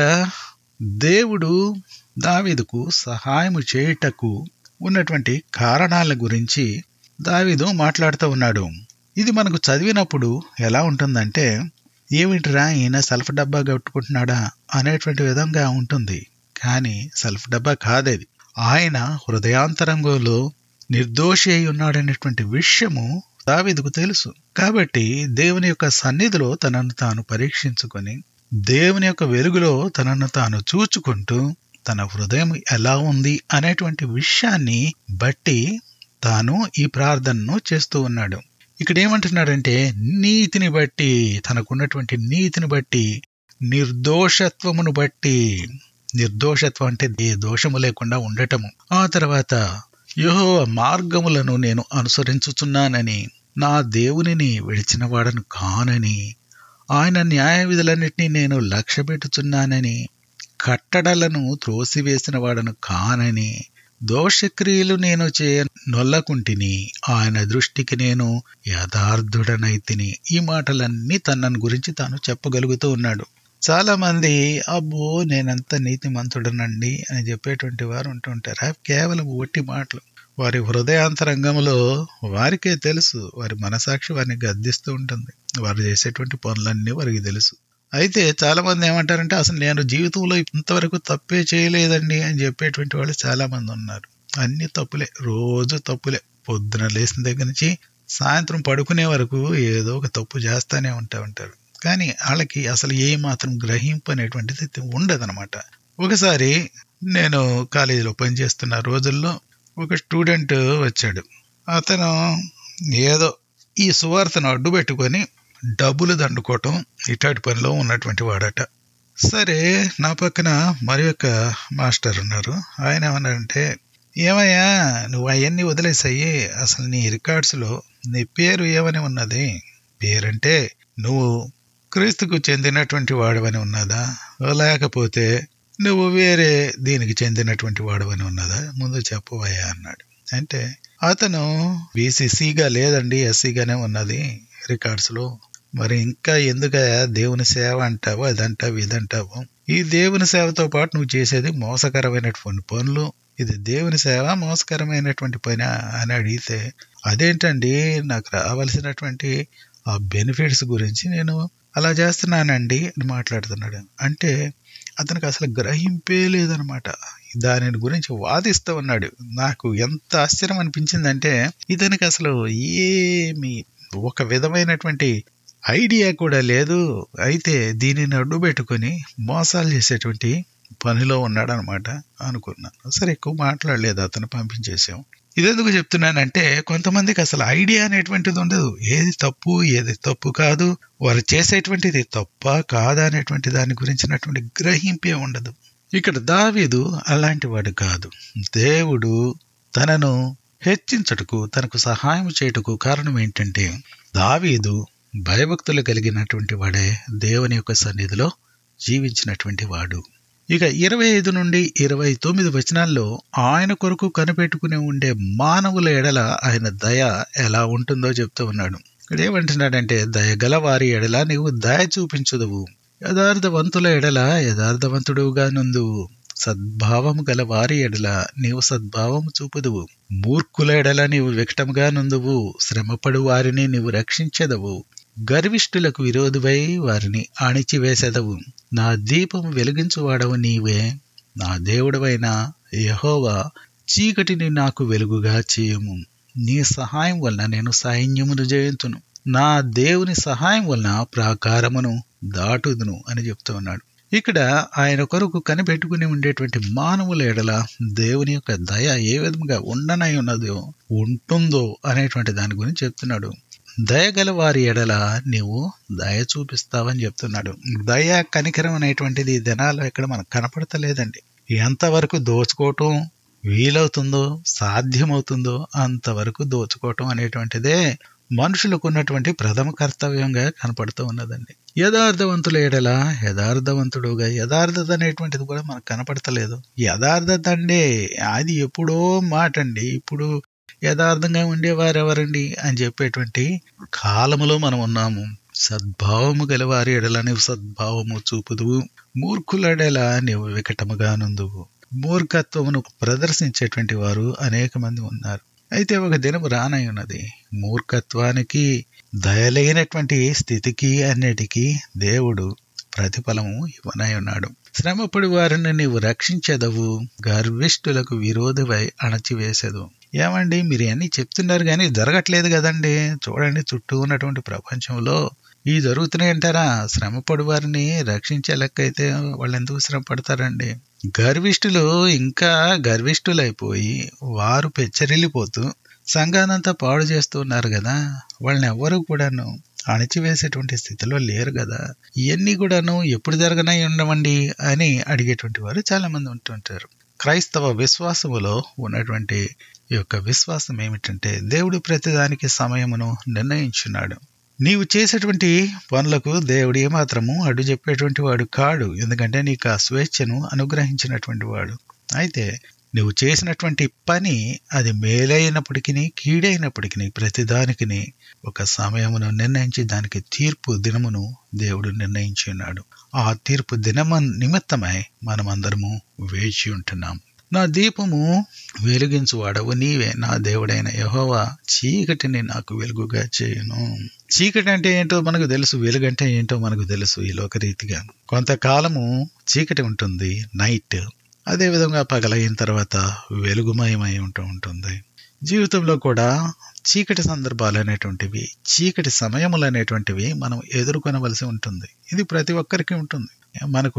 దేవుడు దావీదుకు సహాయము చేయుటకు ఉన్నటువంటి కారణాల గురించి దావీదు మాట్లాడుతూ ఉన్నాడు ఇది మనకు చదివినప్పుడు ఎలా ఉంటుందంటే ఏమిటిరా ఈయన సెల్ఫ్ డబ్బా కట్టుకుంటున్నాడా అనేటువంటి విధంగా ఉంటుంది కానీ సెల్ఫ్ డబ్బా కాదేది ఆయన హృదయాంతరంగంలో నిర్దోషి అయి ఉన్నాడనేటువంటి విషయము దావీదుకు తెలుసు కాబట్టి దేవుని యొక్క సన్నిధిలో తనను తాను పరీక్షించుకొని దేవుని యొక్క వెలుగులో తనను తాను చూచుకుంటూ తన హృదయం ఎలా ఉంది అనేటువంటి విషయాన్ని బట్టి తాను ఈ ప్రార్థనను చేస్తూ ఉన్నాడు ఇక్కడ ఏమంటున్నాడంటే నీతిని బట్టి తనకున్నటువంటి నీతిని బట్టి నిర్దోషత్వమును బట్టి నిర్దోషత్వం అంటే ఏ దోషము లేకుండా ఉండటము ఆ తర్వాత యహో మార్గములను నేను అనుసరించుచున్నానని నా దేవునిని విడిచిన వాడను కానని ఆయన న్యాయ విధులన్నింటినీ నేను లక్ష్య పెట్టుచున్నానని కట్టడలను త్రోసివేసిన వాడను కానని దోషక్రియలు నేను చేయ నొల్లకుంటిని ఆయన దృష్టికి నేను యథార్థుడనైతిని ఈ మాటలన్నీ తనను గురించి తాను చెప్పగలుగుతూ ఉన్నాడు చాలా మంది అబ్బో నేనంత నీతిమంతుడనండి అని చెప్పేటువంటి వారు ఉంటుంటారు అవి కేవలం ఒట్టి మాటలు వారి హృదయాంతరంగంలో వారికే తెలుసు వారి మనసాక్షి వారిని గద్దిస్తూ ఉంటుంది వారు చేసేటువంటి పనులన్నీ వారికి తెలుసు అయితే చాలా మంది ఏమంటారంటే అసలు నేను జీవితంలో ఇంతవరకు తప్పే చేయలేదండి అని చెప్పేటువంటి వాళ్ళు చాలా మంది ఉన్నారు అన్ని తప్పులే రోజు తప్పులే పొద్దున లేచిన దగ్గర నుంచి సాయంత్రం పడుకునే వరకు ఏదో ఒక తప్పు చేస్తానే ఉంటా ఉంటారు కానీ వాళ్ళకి అసలు ఏ మాత్రం గ్రహింపు అనేటువంటిది ఉండదనమాట ఒకసారి నేను కాలేజీలో పనిచేస్తున్న రోజుల్లో ఒక స్టూడెంట్ వచ్చాడు అతను ఏదో ఈ సువార్తను అడ్డు పెట్టుకొని డబ్బులు దండుకోవటం ఇటాటి పనిలో ఉన్నటువంటి వాడట సరే నా పక్కన మరి యొక్క మాస్టర్ ఉన్నారు ఆయన ఏమన్నారంటే ఏమయ్యా నువ్వు అవన్నీ వదిలేసాయి అసలు నీ రికార్డ్స్లో నీ పేరు ఏమని ఉన్నది పేరంటే నువ్వు క్రీస్తుకు చెందినటువంటి వాడవని ఉన్నదా లేకపోతే నువ్వు వేరే దీనికి చెందినటువంటి వాడవని ఉన్నదా ముందు చెప్పవయ్యా అన్నాడు అంటే అతను బీసీసీగా లేదండి ఎస్సీగానే ఉన్నది రికార్డ్స్లో మరి ఇంకా ఎందుకయ్యా దేవుని సేవ అంటావు అదంటావు ఇదంటావు ఈ దేవుని సేవతో పాటు నువ్వు చేసేది మోసకరమైనటువంటి పనులు ఇది దేవుని సేవ మోసకరమైనటువంటి పని అని అడిగితే అదేంటండి నాకు రావాల్సినటువంటి ఆ బెనిఫిట్స్ గురించి నేను అలా చేస్తున్నానండి అని మాట్లాడుతున్నాడు అంటే అతనికి అసలు గ్రహింపే లేదనమాట దాని గురించి వాదిస్తూ ఉన్నాడు నాకు ఎంత ఆశ్చర్యం అనిపించిందంటే ఇతనికి అసలు ఏమి ఒక విధమైనటువంటి ఐడియా కూడా లేదు అయితే దీనిని అడ్డు పెట్టుకొని మోసాలు చేసేటువంటి పనిలో ఉన్నాడనమాట అనుకున్నాను సరే ఎక్కువ మాట్లాడలేదు అతను పంపించేసాం ఇదెందుకు చెప్తున్నానంటే కొంతమందికి అసలు ఐడియా అనేటువంటిది ఉండదు ఏది తప్పు ఏది తప్పు కాదు వారు చేసేటువంటిది తప్ప కాదా అనేటువంటి దాని గురించినటువంటి గ్రహింపే ఉండదు ఇక్కడ దావీదు అలాంటి వాడు కాదు దేవుడు తనను హెచ్చించటకు తనకు సహాయం చేయుటకు కారణం ఏంటంటే దావీదు భయభక్తులు కలిగినటువంటి వాడే దేవుని యొక్క సన్నిధిలో జీవించినటువంటి వాడు ఇక ఇరవై ఐదు నుండి ఇరవై తొమ్మిది వచనాల్లో ఆయన కొరకు కనిపెట్టుకుని ఉండే మానవుల ఎడల ఆయన దయ ఎలా ఉంటుందో చెప్తూ ఉన్నాడు ఇక్కడ ఏమంటున్నాడంటే దయగల వారి ఎడల నీవు దయ చూపించదువు యథార్థవంతుల ఎడల యథార్థవంతుడుగా నుందువు సద్భావము గల వారి ఎడల నీవు సద్భావము చూపుదువు మూర్ఖుల ఎడల నీవు వికటముగా నుందువు శ్రమపడు వారిని నీవు రక్షించదవు గర్విష్ఠులకు విరోధువై వారిని అణిచివేసెదవు నా దీపము వెలిగించువాడవు నీవే నా దేవుడవైన యహోవా చీకటిని నాకు వెలుగుగా చేయము నీ సహాయం వలన నేను సైన్యమును జయింతును నా దేవుని సహాయం వలన ప్రాకారమును దాటుదును అని చెప్తూ ఉన్నాడు ఇక్కడ ఆయన కొరకు కనిపెట్టుకుని ఉండేటువంటి మానవుల ఎడల దేవుని యొక్క దయ ఏ విధంగా ఉండనై ఉన్నదో ఉంటుందో అనేటువంటి దాని గురించి చెప్తున్నాడు దయగల వారి ఎడల నీవు దయ చూపిస్తావని చెప్తున్నాడు దయ కనికరం అనేటువంటిది ఈ దినాల్లో ఇక్కడ మనకు కనపడతలేదండి ఎంతవరకు దోచుకోవటం వీలవుతుందో సాధ్యమవుతుందో అంతవరకు దోచుకోవటం అనేటువంటిదే మనుషులకు ఉన్నటువంటి ప్రథమ కర్తవ్యంగా కనపడుతూ ఉన్నదండి యథార్థవంతుల ఎడల యథార్థవంతుడుగా యథార్థత అనేటువంటిది కూడా మనకు కనపడతలేదు యథార్థత అండి అది ఎప్పుడో మాట అండి ఇప్పుడు యథార్థంగా ఉండేవారు ఎవరండి అని చెప్పేటువంటి కాలములో మనం ఉన్నాము సద్భావము గలవారి ఎడల నీవు సద్భావము చూపుదువు మూర్ఖుల ఎడల నీవు వికటముగా నుందువు మూర్ఖత్వమును ప్రదర్శించేటువంటి వారు అనేక మంది ఉన్నారు అయితే ఒక దినము రానై ఉన్నది మూర్ఖత్వానికి దయలేనటువంటి స్థితికి అన్నిటికీ దేవుడు ప్రతిఫలము ఇవ్వనై ఉన్నాడు శ్రమపడి వారిని నీవు రక్షించదవు గర్విష్ఠులకు విరోధమై అణచివేసదు ఏమండి మీరు అన్ని చెప్తున్నారు కానీ జరగట్లేదు కదండి చూడండి చుట్టూ ఉన్నటువంటి ప్రపంచంలో ఈ జరుగుతున్నాయి అంటారా శ్రమపడి వారిని రక్షించే లెక్క అయితే వాళ్ళు ఎందుకు శ్రమ పడతారండి గర్విష్ఠులు ఇంకా గర్విష్ఠులైపోయి వారు పెచ్చరిల్లిపోతూ సంఘానంతా పాడు చేస్తూ ఉన్నారు కదా వాళ్ళని ఎవ్వరూ కూడాను అణచివేసేటువంటి స్థితిలో లేరు కదా ఇవన్నీ కూడాను ఎప్పుడు జరగనై ఉండమండి అని అడిగేటువంటి వారు చాలా మంది ఉంటుంటారు క్రైస్తవ విశ్వాసములో ఉన్నటువంటి ఈ యొక్క విశ్వాసం ఏమిటంటే దేవుడు ప్రతిదానికి సమయమును నిర్ణయించున్నాడు నీవు చేసేటువంటి పనులకు దేవుడు ఏమాత్రము అడ్డు చెప్పేటువంటి వాడు కాడు ఎందుకంటే నీకు ఆ స్వేచ్ఛను అనుగ్రహించినటువంటి వాడు అయితే నువ్వు చేసినటువంటి పని అది మేలైనప్పటికీ కీడైనప్పటికీ ప్రతిదానికి ఒక సమయమును నిర్ణయించి దానికి తీర్పు దినమును దేవుడు నిర్ణయించి ఉన్నాడు ఆ తీర్పు దినమ నిమిత్తమై మనమందరము వేచి ఉంటున్నాం నా దీపము వెలిగించు వాడవు నీవే నా దేవుడైన యహోవా చీకటిని నాకు వెలుగుగా చేయను చీకటి అంటే ఏంటో మనకు తెలుసు వెలుగంటే ఏంటో మనకు తెలుసు ఈ లోకరీతిగా కొంతకాలము చీకటి ఉంటుంది నైట్ అదే విధంగా పగలైన తర్వాత వెలుగుమయమై ఉంటూ ఉంటుంది జీవితంలో కూడా చీకటి సందర్భాలు అనేటువంటివి చీకటి సమయములు అనేటువంటివి మనం ఎదుర్కొనవలసి ఉంటుంది ఇది ప్రతి ఒక్కరికి ఉంటుంది మనకు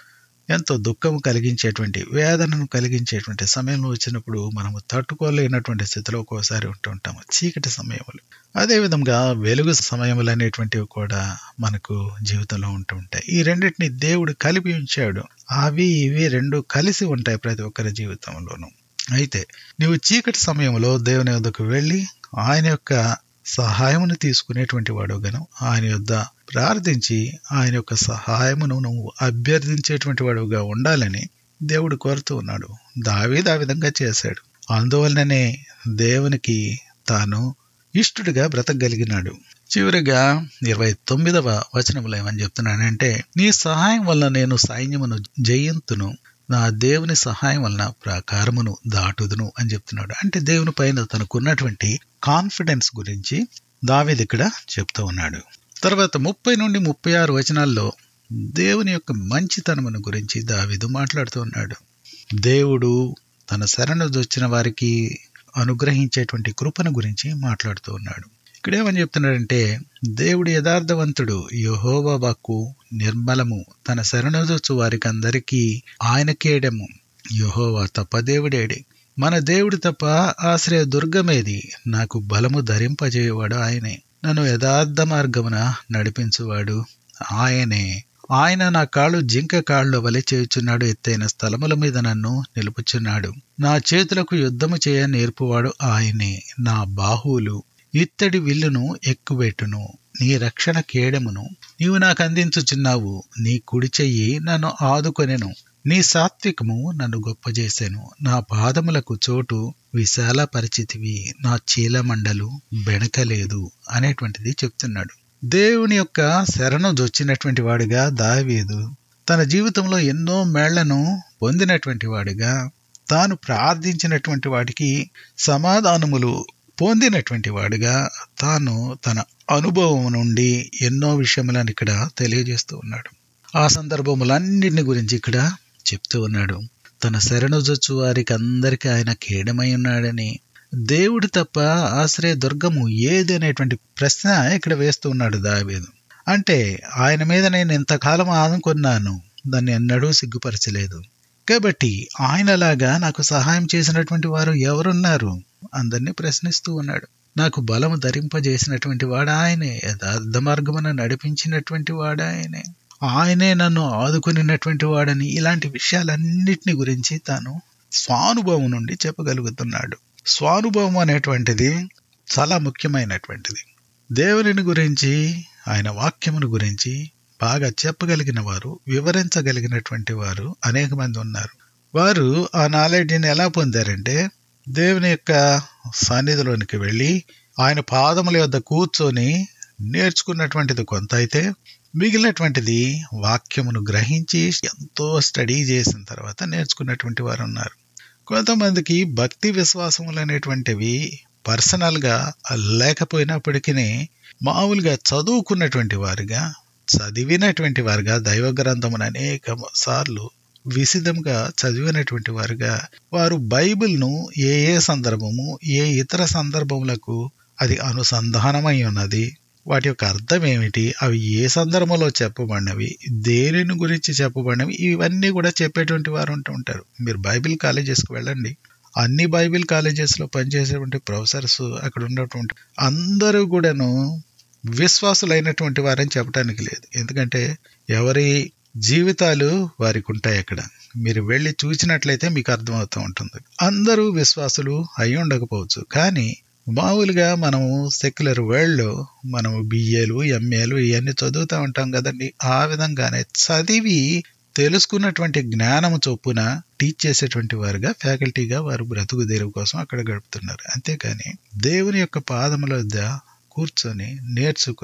ఎంతో దుఃఖం కలిగించేటువంటి వేదనను కలిగించేటువంటి సమయంలో వచ్చినప్పుడు మనము తట్టుకోలేనటువంటి స్థితిలో ఒక్కోసారి ఉంటూ ఉంటాము చీకటి సమయములు అదేవిధంగా వెలుగు సమయములు అనేటువంటివి కూడా మనకు జీవితంలో ఉంటూ ఉంటాయి ఈ రెండింటిని దేవుడు కలిపి ఉంచాడు అవి ఇవి రెండు కలిసి ఉంటాయి ప్రతి ఒక్కరి జీవితంలోనూ అయితే నీవు చీకటి సమయంలో దేవుని వద్దకు వెళ్ళి ఆయన యొక్క సహాయమును తీసుకునేటువంటి వాడుగాను ఆయన యొద్ద ప్రార్థించి ఆయన యొక్క సహాయమును నువ్వు అభ్యర్థించేటువంటి వాడుగా ఉండాలని దేవుడు కోరుతూ ఉన్నాడు దావీదు ఆ విధంగా చేశాడు అందువలననే దేవునికి తాను ఇష్టడుగా బ్రతకగలిగినాడు చివరిగా ఇరవై తొమ్మిదవ వచనంలో ఏమని చెప్తున్నానంటే నీ సహాయం వల్ల నేను సైన్యమును జయింతును నా దేవుని సహాయం వలన ప్రాకారమును దాటుదును అని చెప్తున్నాడు అంటే దేవుని పైన తనకున్నటువంటి కాన్ఫిడెన్స్ గురించి దావేది ఇక్కడ చెప్తూ ఉన్నాడు తర్వాత ముప్పై నుండి ముప్పై ఆరు వచనాల్లో దేవుని యొక్క మంచితనమును గురించి దావీదు మాట్లాడుతూ ఉన్నాడు దేవుడు తన శరణు వచ్చిన వారికి అనుగ్రహించేటువంటి కృపను గురించి మాట్లాడుతూ ఉన్నాడు ఇక్కడ ఏమని చెప్తున్నాడంటే దేవుడు యథార్థవంతుడు యహోవ వాక్కు నిర్మలము తన శరణుదొచ్చు వారికి అందరికీ ఆయనకేడము యహోవా తప్ప దేవుడేడి మన దేవుడు తప్ప ఆశ్రయ దుర్గమేది నాకు బలము ధరింపజేయవాడు ఆయనే నన్ను యథార్థ మార్గమున నడిపించువాడు ఆయనే ఆయన నా కాళ్ళు జింక కాళ్ళు వలె చేయుచున్నాడు ఎత్తైన స్థలముల మీద నన్ను నిలుపుచున్నాడు నా చేతులకు యుద్ధము చేయ నేర్పువాడు ఆయనే నా బాహువులు ఇత్తడి విల్లును ఎక్కుబెట్టును నీ రక్షణ కేడమును నీవు నాకు అందించుచున్నావు నీ కుడి చెయ్యి నన్ను ఆదుకొనెను నీ సాత్వికము నన్ను గొప్ప చేసెను నా పాదములకు చోటు విశాల పరిచితివి నా చీలమండలు బెణకలేదు అనేటువంటిది చెప్తున్నాడు దేవుని యొక్క శరణు జొచ్చినటువంటి వాడిగా దావీదు తన జీవితంలో ఎన్నో మేళ్లను పొందినటువంటి వాడిగా తాను ప్రార్థించినటువంటి వాటికి సమాధానములు పొందినటువంటి వాడిగా తాను తన అనుభవం నుండి ఎన్నో విషయములను ఇక్కడ తెలియజేస్తూ ఉన్నాడు ఆ సందర్భములన్నింటిని గురించి ఇక్కడ చెప్తూ ఉన్నాడు తన శరణుజొచ్చు వారికి అందరికీ ఆయన కేడమై ఉన్నాడని దేవుడు తప్ప ఆశ్రయ దుర్గము ఏది అనేటువంటి ప్రశ్న ఇక్కడ వేస్తూ ఉన్నాడు దావీదు అంటే ఆయన మీద నేను ఎంతకాలం ఆనుకున్నాను దాన్ని ఎన్నడూ సిగ్గుపరచలేదు కాబట్టి ఆయనలాగా నాకు సహాయం చేసినటువంటి వారు ఎవరున్నారు అందరినీ ప్రశ్నిస్తూ ఉన్నాడు నాకు బలము ధరింపజేసినటువంటి వాడు ఆయనే యథార్థ మార్గమున నడిపించినటువంటి వాడు ఆయనే ఆయనే నన్ను ఆదుకునినటువంటి వాడని ఇలాంటి విషయాలన్నిటిని గురించి తాను స్వానుభవం నుండి చెప్పగలుగుతున్నాడు స్వానుభవం అనేటువంటిది చాలా ముఖ్యమైనటువంటిది దేవుని గురించి ఆయన వాక్యమును గురించి బాగా చెప్పగలిగిన వారు వివరించగలిగినటువంటి వారు అనేక మంది ఉన్నారు వారు ఆ నాలెడ్జ్ని ఎలా పొందారంటే దేవుని యొక్క సన్నిధిలోనికి వెళ్ళి ఆయన పాదముల యొద్ద కూర్చొని నేర్చుకున్నటువంటిది కొంత అయితే మిగిలినటువంటిది వాక్యమును గ్రహించి ఎంతో స్టడీ చేసిన తర్వాత నేర్చుకున్నటువంటి వారు ఉన్నారు కొంతమందికి భక్తి విశ్వాసములు అనేటువంటివి పర్సనల్గా లేకపోయినప్పటికీ మామూలుగా చదువుకున్నటువంటి వారుగా చదివినటువంటి వారుగా దైవ గ్రంథమును అనేక సార్లు విసిదంగా చదివినటువంటి వారుగా వారు బైబిల్ను ఏ ఏ సందర్భము ఏ ఇతర సందర్భములకు అది అనుసంధానమై ఉన్నది వాటి యొక్క అర్థం ఏమిటి అవి ఏ సందర్భంలో చెప్పబడినవి దేనిని గురించి చెప్పబడినవి ఇవన్నీ కూడా చెప్పేటువంటి వారు ఉంటూ ఉంటారు మీరు బైబిల్ కాలేజెస్కి వెళ్ళండి అన్ని బైబిల్ కాలేజెస్లో పనిచేసేటువంటి ప్రొఫెసర్స్ అక్కడ ఉన్నటువంటి అందరూ కూడాను విశ్వాసులైనటువంటి వారని చెప్పడానికి లేదు ఎందుకంటే ఎవరి జీవితాలు వారికి ఉంటాయి అక్కడ మీరు వెళ్ళి చూసినట్లయితే మీకు అర్థమవుతూ ఉంటుంది అందరూ విశ్వాసులు అయి ఉండకపోవచ్చు కానీ మామూలుగా మనము సెక్యులర్ వరల్డ్లో మనము బిఏలు ఎంఏలు ఇవన్నీ చదువుతూ ఉంటాం కదండి ఆ విధంగానే చదివి తెలుసుకున్నటువంటి జ్ఞానము చొప్పున టీచ్ చేసేటువంటి వారుగా ఫ్యాకల్టీగా వారు బ్రతుకు తెరువు కోసం అక్కడ గడుపుతున్నారు అంతేకాని దేవుని యొక్క పాదముల వద్ద కూర్చొని నేర్చుకొని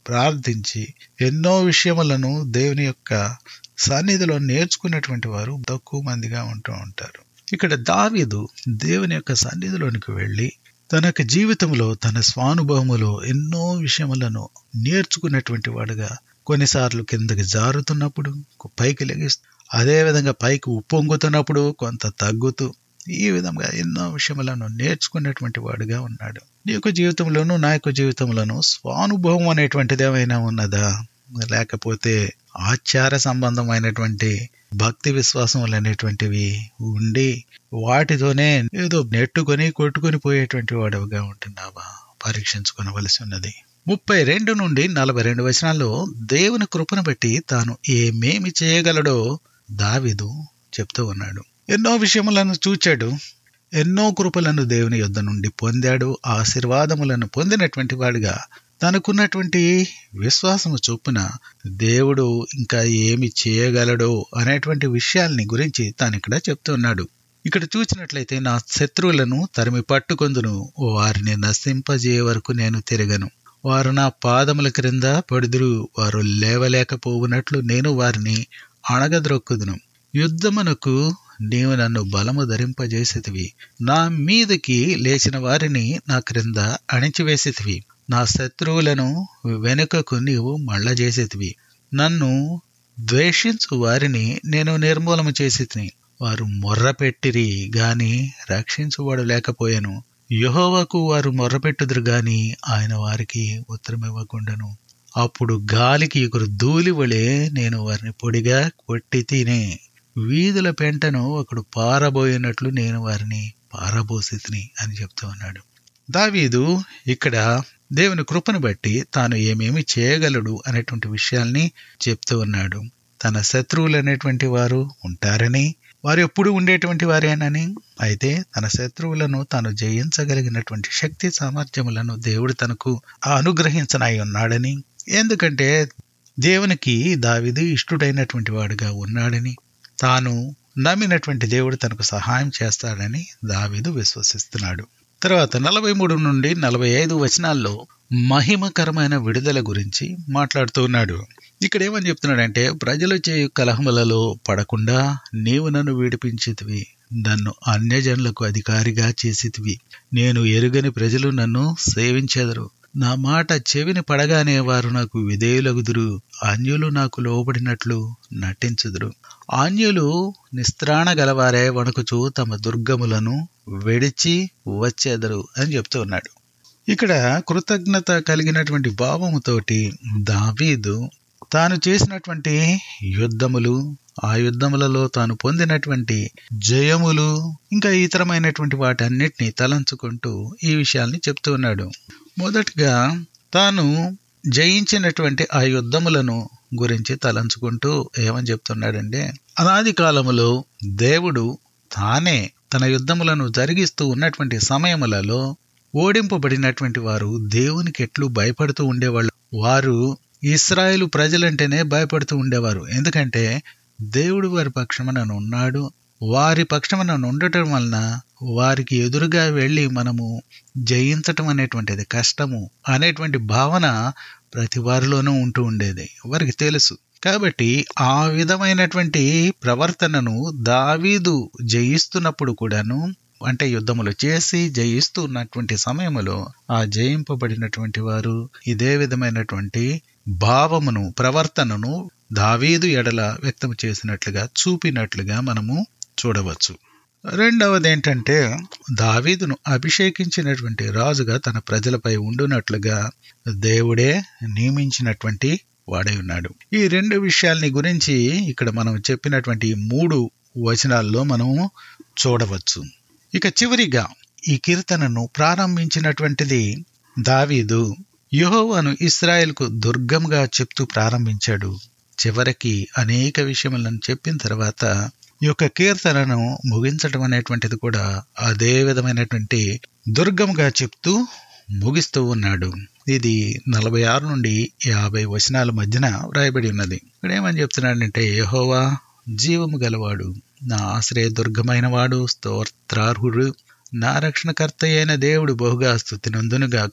ప్రార్థించి ఎన్నో విషయములను దేవుని యొక్క సన్నిధిలో నేర్చుకున్నటువంటి వారు తక్కువ మందిగా ఉంటూ ఉంటారు ఇక్కడ దావీదు దేవుని యొక్క సన్నిధిలోనికి వెళ్ళి తన యొక్క జీవితంలో తన స్వానుభవములో ఎన్నో విషయములను నేర్చుకున్నటువంటి వాడుగా కొన్నిసార్లు కిందకి జారుతున్నప్పుడు పైకి లెగిస్తూ అదే విధంగా పైకి ఉప్పొంగుతున్నప్పుడు కొంత తగ్గుతూ ఈ విధంగా ఎన్నో విషయములను నేర్చుకున్నటువంటి వాడుగా ఉన్నాడు నీ యొక్క జీవితంలోనూ నా యొక్క జీవితంలోనూ స్వానుభవం అనేటువంటిది ఏమైనా ఉన్నదా లేకపోతే ఆచార సంబంధమైనటువంటి భక్తి విశ్వాసములు అనేటువంటివి ఉండి వాటితోనే ఏదో నెట్టుకొని కొట్టుకొని పోయేటువంటి వాడుగా ఉంటున్నావా పరీక్షించుకోవలసి ఉన్నది ముప్పై రెండు నుండి నలభై రెండు వచనాల్లో దేవుని కృపను బట్టి తాను ఏమేమి చేయగలడో దావిదు చెప్తూ ఉన్నాడు ఎన్నో విషయములను చూచాడు ఎన్నో కృపలను దేవుని యొద్ద నుండి పొందాడు ఆశీర్వాదములను పొందినటువంటి వాడుగా తనకున్నటువంటి విశ్వాసము చొప్పున దేవుడు ఇంకా ఏమి చేయగలడో అనేటువంటి విషయాల్ని గురించి తాను ఇక్కడ చెప్తున్నాడు ఇక్కడ చూసినట్లయితే నా శత్రువులను తరిమి పట్టుకొందును వారిని నశింపజేయ వరకు నేను తిరగను వారు నా పాదముల క్రింద పడుదురు వారు లేవలేకపోవునట్లు నేను వారిని అణగద్రొక్కుదును యుద్ధమునకు నీవు నన్ను బలము ధరింపజేసేతివి నా మీదకి లేచిన వారిని నా క్రింద అణిచివేసేతివి నా శత్రువులను వెనుకకు నీవు మళ్ళ చేసేతివి నన్ను ద్వేషించు వారిని నేను నిర్మూలన చేసేతిని వారు మొర్రపెట్టిరి గాని రక్షించువాడు లేకపోయాను యహోవకు వారు మొర్రపెట్టుదురు గాని ఆయన వారికి ఉత్తరమివ్వకుండాను అప్పుడు గాలికి ఎగురు ధూళి వలె నేను వారిని పొడిగా కొట్టి తినే వీధుల పెంటను ఒకడు పారబోయినట్లు నేను వారిని పారబోసితిని అని చెప్తూ ఉన్నాడు దావీదు ఇక్కడ దేవుని కృపను బట్టి తాను ఏమేమి చేయగలడు అనేటువంటి విషయాల్ని చెప్తూ ఉన్నాడు తన శత్రువులు అనేటువంటి వారు ఉంటారని వారు ఎప్పుడు ఉండేటువంటి వారేనని అయితే తన శత్రువులను తాను జయించగలిగినటువంటి శక్తి సామర్థ్యములను దేవుడు తనకు అనుగ్రహించనై ఉన్నాడని ఎందుకంటే దేవునికి దావిది ఇష్టుడైనటువంటి వాడుగా ఉన్నాడని తాను నమ్మినటువంటి దేవుడు తనకు సహాయం చేస్తాడని దావీదు విశ్వసిస్తున్నాడు తర్వాత నలభై మూడు నుండి నలభై ఐదు వచనాల్లో మహిమకరమైన విడుదల గురించి మాట్లాడుతూ ఉన్నాడు ఇక్కడ ఏమని చెప్తున్నాడంటే ప్రజలు చేయు కలహములలో పడకుండా నీవు నన్ను విడిపించితివి నన్ను అన్యజనులకు అధికారిగా చేసితివి నేను ఎరుగని ప్రజలు నన్ను సేవించెదరు నా మాట చెవిని పడగానే వారు నాకు విధేయులగుదురు అన్యులు నాకు లోబడినట్లు నటించుదురు ఆన్యులు నిస్త్రాణ గలవారే వణుకుచూ తమ దుర్గములను వెడిచి వచ్చేదరు అని చెప్తూ ఉన్నాడు ఇక్కడ కృతజ్ఞత కలిగినటువంటి భావముతోటి దావీదు తాను చేసినటువంటి యుద్ధములు ఆ యుద్ధములలో తాను పొందినటువంటి జయములు ఇంకా ఇతరమైనటువంటి వాటన్నిటిని తలంచుకుంటూ ఈ విషయాల్ని చెప్తూ ఉన్నాడు మొదటగా తాను జయించినటువంటి ఆ యుద్ధములను గురించి తలంచుకుంటూ ఏమని చెప్తున్నాడంటే అనాది కాలములో దేవుడు తానే తన యుద్ధములను జరిగిస్తూ ఉన్నటువంటి సమయములలో ఓడింపబడినటువంటి వారు దేవునికి ఎట్లు భయపడుతూ ఉండేవాళ్ళు వారు ఇస్రాయేలు ప్రజలంటేనే భయపడుతూ ఉండేవారు ఎందుకంటే దేవుడు వారి పక్షమున ఉన్నాడు వారి పక్షమున ఉండటం వలన వారికి ఎదురుగా వెళ్ళి మనము జయించటం అనేటువంటిది కష్టము అనేటువంటి భావన ప్రతి వారిలోనూ ఉంటూ ఉండేది వారికి తెలుసు కాబట్టి ఆ విధమైనటువంటి ప్రవర్తనను దావీదు జయిస్తున్నప్పుడు కూడాను అంటే యుద్ధములు చేసి జయిస్తూ ఉన్నటువంటి సమయములో ఆ జయింపబడినటువంటి వారు ఇదే విధమైనటువంటి భావమును ప్రవర్తనను దావీదు ఎడల వ్యక్తం చేసినట్లుగా చూపినట్లుగా మనము చూడవచ్చు రెండవది ఏంటంటే దావీదును అభిషేకించినటువంటి రాజుగా తన ప్రజలపై ఉండునట్లుగా దేవుడే నియమించినటువంటి వాడై ఉన్నాడు ఈ రెండు విషయాల్ని గురించి ఇక్కడ మనం చెప్పినటువంటి మూడు వచనాల్లో మనము చూడవచ్చు ఇక చివరిగా ఈ కీర్తనను ప్రారంభించినటువంటిది దావీదు యహోవాను ఇస్రాయెల్కు దుర్గంగా చెప్తూ ప్రారంభించాడు చివరికి అనేక విషయములను చెప్పిన తర్వాత ఈ యొక్క కీర్తనను ముగించడం అనేటువంటిది కూడా అదే విధమైనటువంటి దుర్గంగా చెప్తూ ముగిస్తూ ఉన్నాడు ఇది నలభై ఆరు నుండి యాభై వచనాల మధ్యన వ్రాయబడి ఉన్నది ఇక్కడ ఏమని చెప్తున్నాడంటే యహోవా జీవము గలవాడు నా ఆశ్రయ దుర్గమైన వాడు స్తోత్రార్హుడు నా రక్షణకర్త అయిన దేవుడు బహుగా స్థుతి నందునుగాక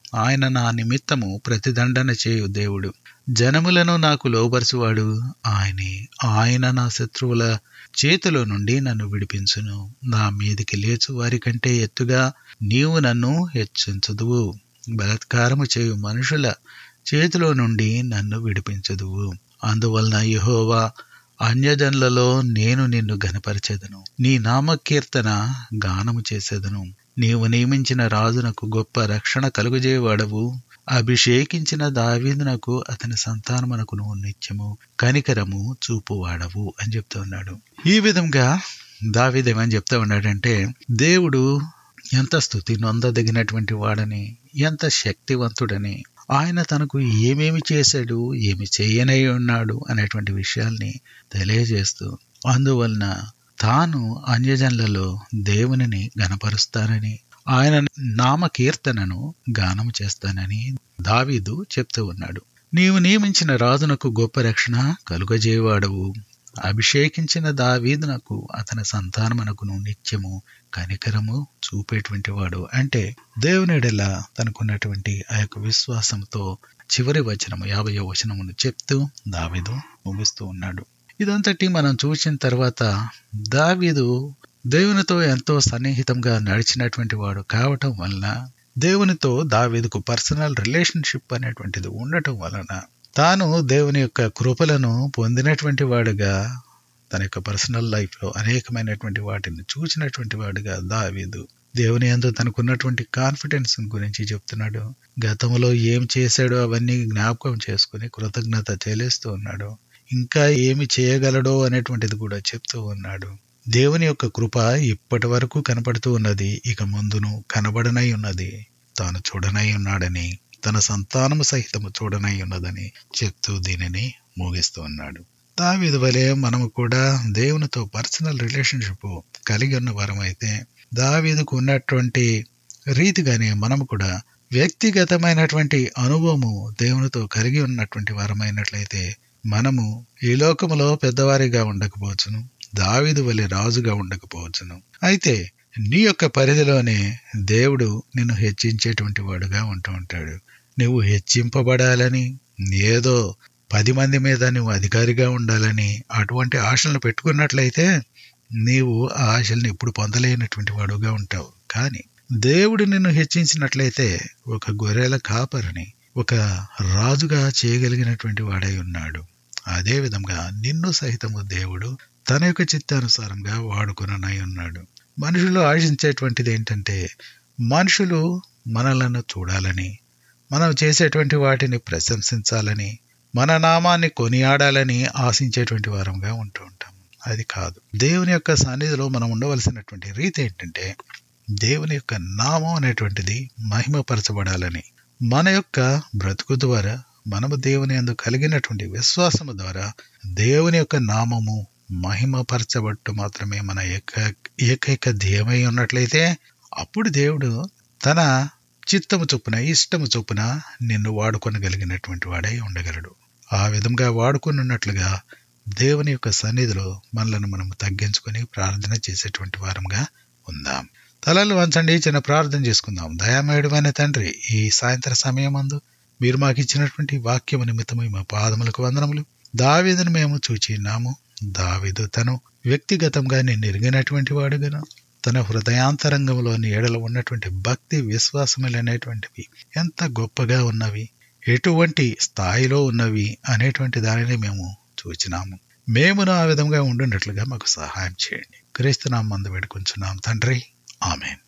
ఆయన నా నిమిత్తము ప్రతిదండన చేయు దేవుడు జనములను నాకు లోబరుచువాడు ఆయనే ఆయన నా శత్రువుల చేతిలో నుండి నన్ను విడిపించును నా మీదికి లేచు వారి కంటే ఎత్తుగా నీవు నన్ను హెచ్చించుదువు బలత్కారము చేయు మనుషుల చేతిలో నుండి నన్ను విడిపించదువు అందువలన యెహోవా అన్యజనులలో నేను నిన్ను గనపరచెదను నీ నామకీర్తన గానము చేసేదను నీవు నియమించిన రాజునకు గొప్ప రక్షణ కలుగజేయవాడవు అభిషేకించిన దావీదునకు అతని సంతానమునకు నువ్వు నిత్యము కనికరము చూపువాడవు అని చెప్తూ ఉన్నాడు ఈ విధంగా దావీదు ఏమని చెప్తా ఉన్నాడంటే దేవుడు ఎంత స్థుతి నొందదగినటువంటి వాడని ఎంత శక్తివంతుడని ఆయన తనకు ఏమేమి చేశాడు ఏమి చేయనై ఉన్నాడు అనేటువంటి విషయాల్ని తెలియజేస్తూ అందువలన తాను అన్యజనులలో దేవునిని గనపరుస్తానని ఆయన నామ కీర్తనను గానం చేస్తానని దావీదు చెప్తూ ఉన్నాడు నీవు నియమించిన రాజునకు గొప్ప రక్షణ కలుగజేవాడవు అభిషేకించిన దావీదునకు అతని సంతానమునకును నిత్యము కనికరము చూపేటువంటి వాడు అంటే దేవునిడెలా తనకున్నటువంటి ఆ యొక్క విశ్వాసంతో చివరి వచనము యాభయో వచనమును చెప్తూ దావీదు ముగిస్తూ ఉన్నాడు ఇదంతటి మనం చూసిన తర్వాత దావీదు దేవునితో ఎంతో సన్నిహితంగా నడిచినటువంటి వాడు కావటం వలన దేవునితో దావీదుకు పర్సనల్ రిలేషన్షిప్ అనేటువంటిది ఉండటం వలన తాను దేవుని యొక్క కృపలను పొందినటువంటి వాడుగా తన యొక్క పర్సనల్ లైఫ్లో అనేకమైనటువంటి వాటిని చూసినటువంటి వాడుగా దావీదు దేవుని ఎందు తనకున్నటువంటి కాన్ఫిడెన్స్ గురించి చెప్తున్నాడు గతంలో ఏం చేశాడో అవన్నీ జ్ఞాపకం చేసుకుని కృతజ్ఞత చెల్లిస్తూ ఉన్నాడు ఇంకా ఏమి చేయగలడో అనేటువంటిది కూడా చెప్తూ ఉన్నాడు దేవుని యొక్క కృప ఇప్పటి వరకు కనపడుతూ ఉన్నది ఇక ముందును కనబడనై ఉన్నది తాను చూడనై ఉన్నాడని తన సంతానము సహితము చూడనై ఉన్నదని చెప్తూ దీనిని ముగిస్తూ ఉన్నాడు దావీదు వలె మనము కూడా దేవునితో పర్సనల్ రిలేషన్షిప్ కలిగి ఉన్న వారమైతే దావీదుకు ఉన్నటువంటి రీతిగానే మనము కూడా వ్యక్తిగతమైనటువంటి అనుభవము దేవునితో కలిగి ఉన్నటువంటి వారమైనట్లయితే మనము ఈ లోకములో పెద్దవారిగా ఉండకపోవచ్చును దావీదు వలె రాజుగా ఉండకపోవచ్చును అయితే నీ యొక్క పరిధిలోనే దేవుడు నిన్ను హెచ్చించేటువంటి వాడుగా ఉంటూ ఉంటాడు నువ్వు హెచ్చింపబడాలని ఏదో పది మంది మీద నువ్వు అధికారిగా ఉండాలని అటువంటి ఆశలను పెట్టుకున్నట్లయితే నీవు ఆ ఆశల్ని ఎప్పుడు పొందలేనటువంటి వాడుగా ఉంటావు కానీ దేవుడు నిన్ను హెచ్చించినట్లయితే ఒక గొర్రెల కాపరిని ఒక రాజుగా చేయగలిగినటువంటి వాడై ఉన్నాడు అదే విధంగా నిన్ను సహితము దేవుడు తన యొక్క చిత్తానుసారంగా వాడుకుననై ఉన్నాడు మనుషులు ఆశించేటువంటిది ఏంటంటే మనుషులు మనలను చూడాలని మనం చేసేటువంటి వాటిని ప్రశంసించాలని మన నామాన్ని కొనియాడాలని ఆశించేటువంటి వారంగా ఉంటూ ఉంటాం అది కాదు దేవుని యొక్క సన్నిధిలో మనం ఉండవలసినటువంటి రీతి ఏంటంటే దేవుని యొక్క నామం అనేటువంటిది మహిమపరచబడాలని మన యొక్క బ్రతుకు ద్వారా మనము దేవుని అందు కలిగినటువంటి విశ్వాసము ద్వారా దేవుని యొక్క నామము మహిమపరచబట్టు మాత్రమే మన యొక్క ఏకైక ధ్యేయమై ఉన్నట్లయితే అప్పుడు దేవుడు తన చిత్తము చొప్పున ఇష్టము చొప్పున నిన్ను వాడుకొనగలిగినటువంటి వాడై ఉండగలడు ఆ విధంగా వాడుకున్నట్లుగా దేవుని యొక్క సన్నిధిలో మనలను మనం తగ్గించుకొని ప్రార్థన చేసేటువంటి వారంగా ఉందాం తలలు వంచండి చిన్న ప్రార్థన చేసుకుందాం దయామయుడమైన తండ్రి ఈ సాయంత్ర సమయం అందు మీరు మాకు ఇచ్చినటువంటి వాక్యము నిమిత్తమై మా పాదములకు వందనములు దావీదును మేము చూచిన్నాము దావీదు తను వ్యక్తిగతంగా నేను ఎరిగినటువంటి వాడుగాను తన హృదయాంతరంగంలోని ఏడల ఉన్నటువంటి భక్తి విశ్వాసములనేటువంటివి ఎంత గొప్పగా ఉన్నవి ఎటువంటి స్థాయిలో ఉన్నవి అనేటువంటి దానిని మేము చూచినాము మేమును ఆ విధంగా ఉండున్నట్లుగా మాకు సహాయం చేయండి క్రీస్తునాం మందు వేడుకుంటున్నాం తండ్రి ఆమెన్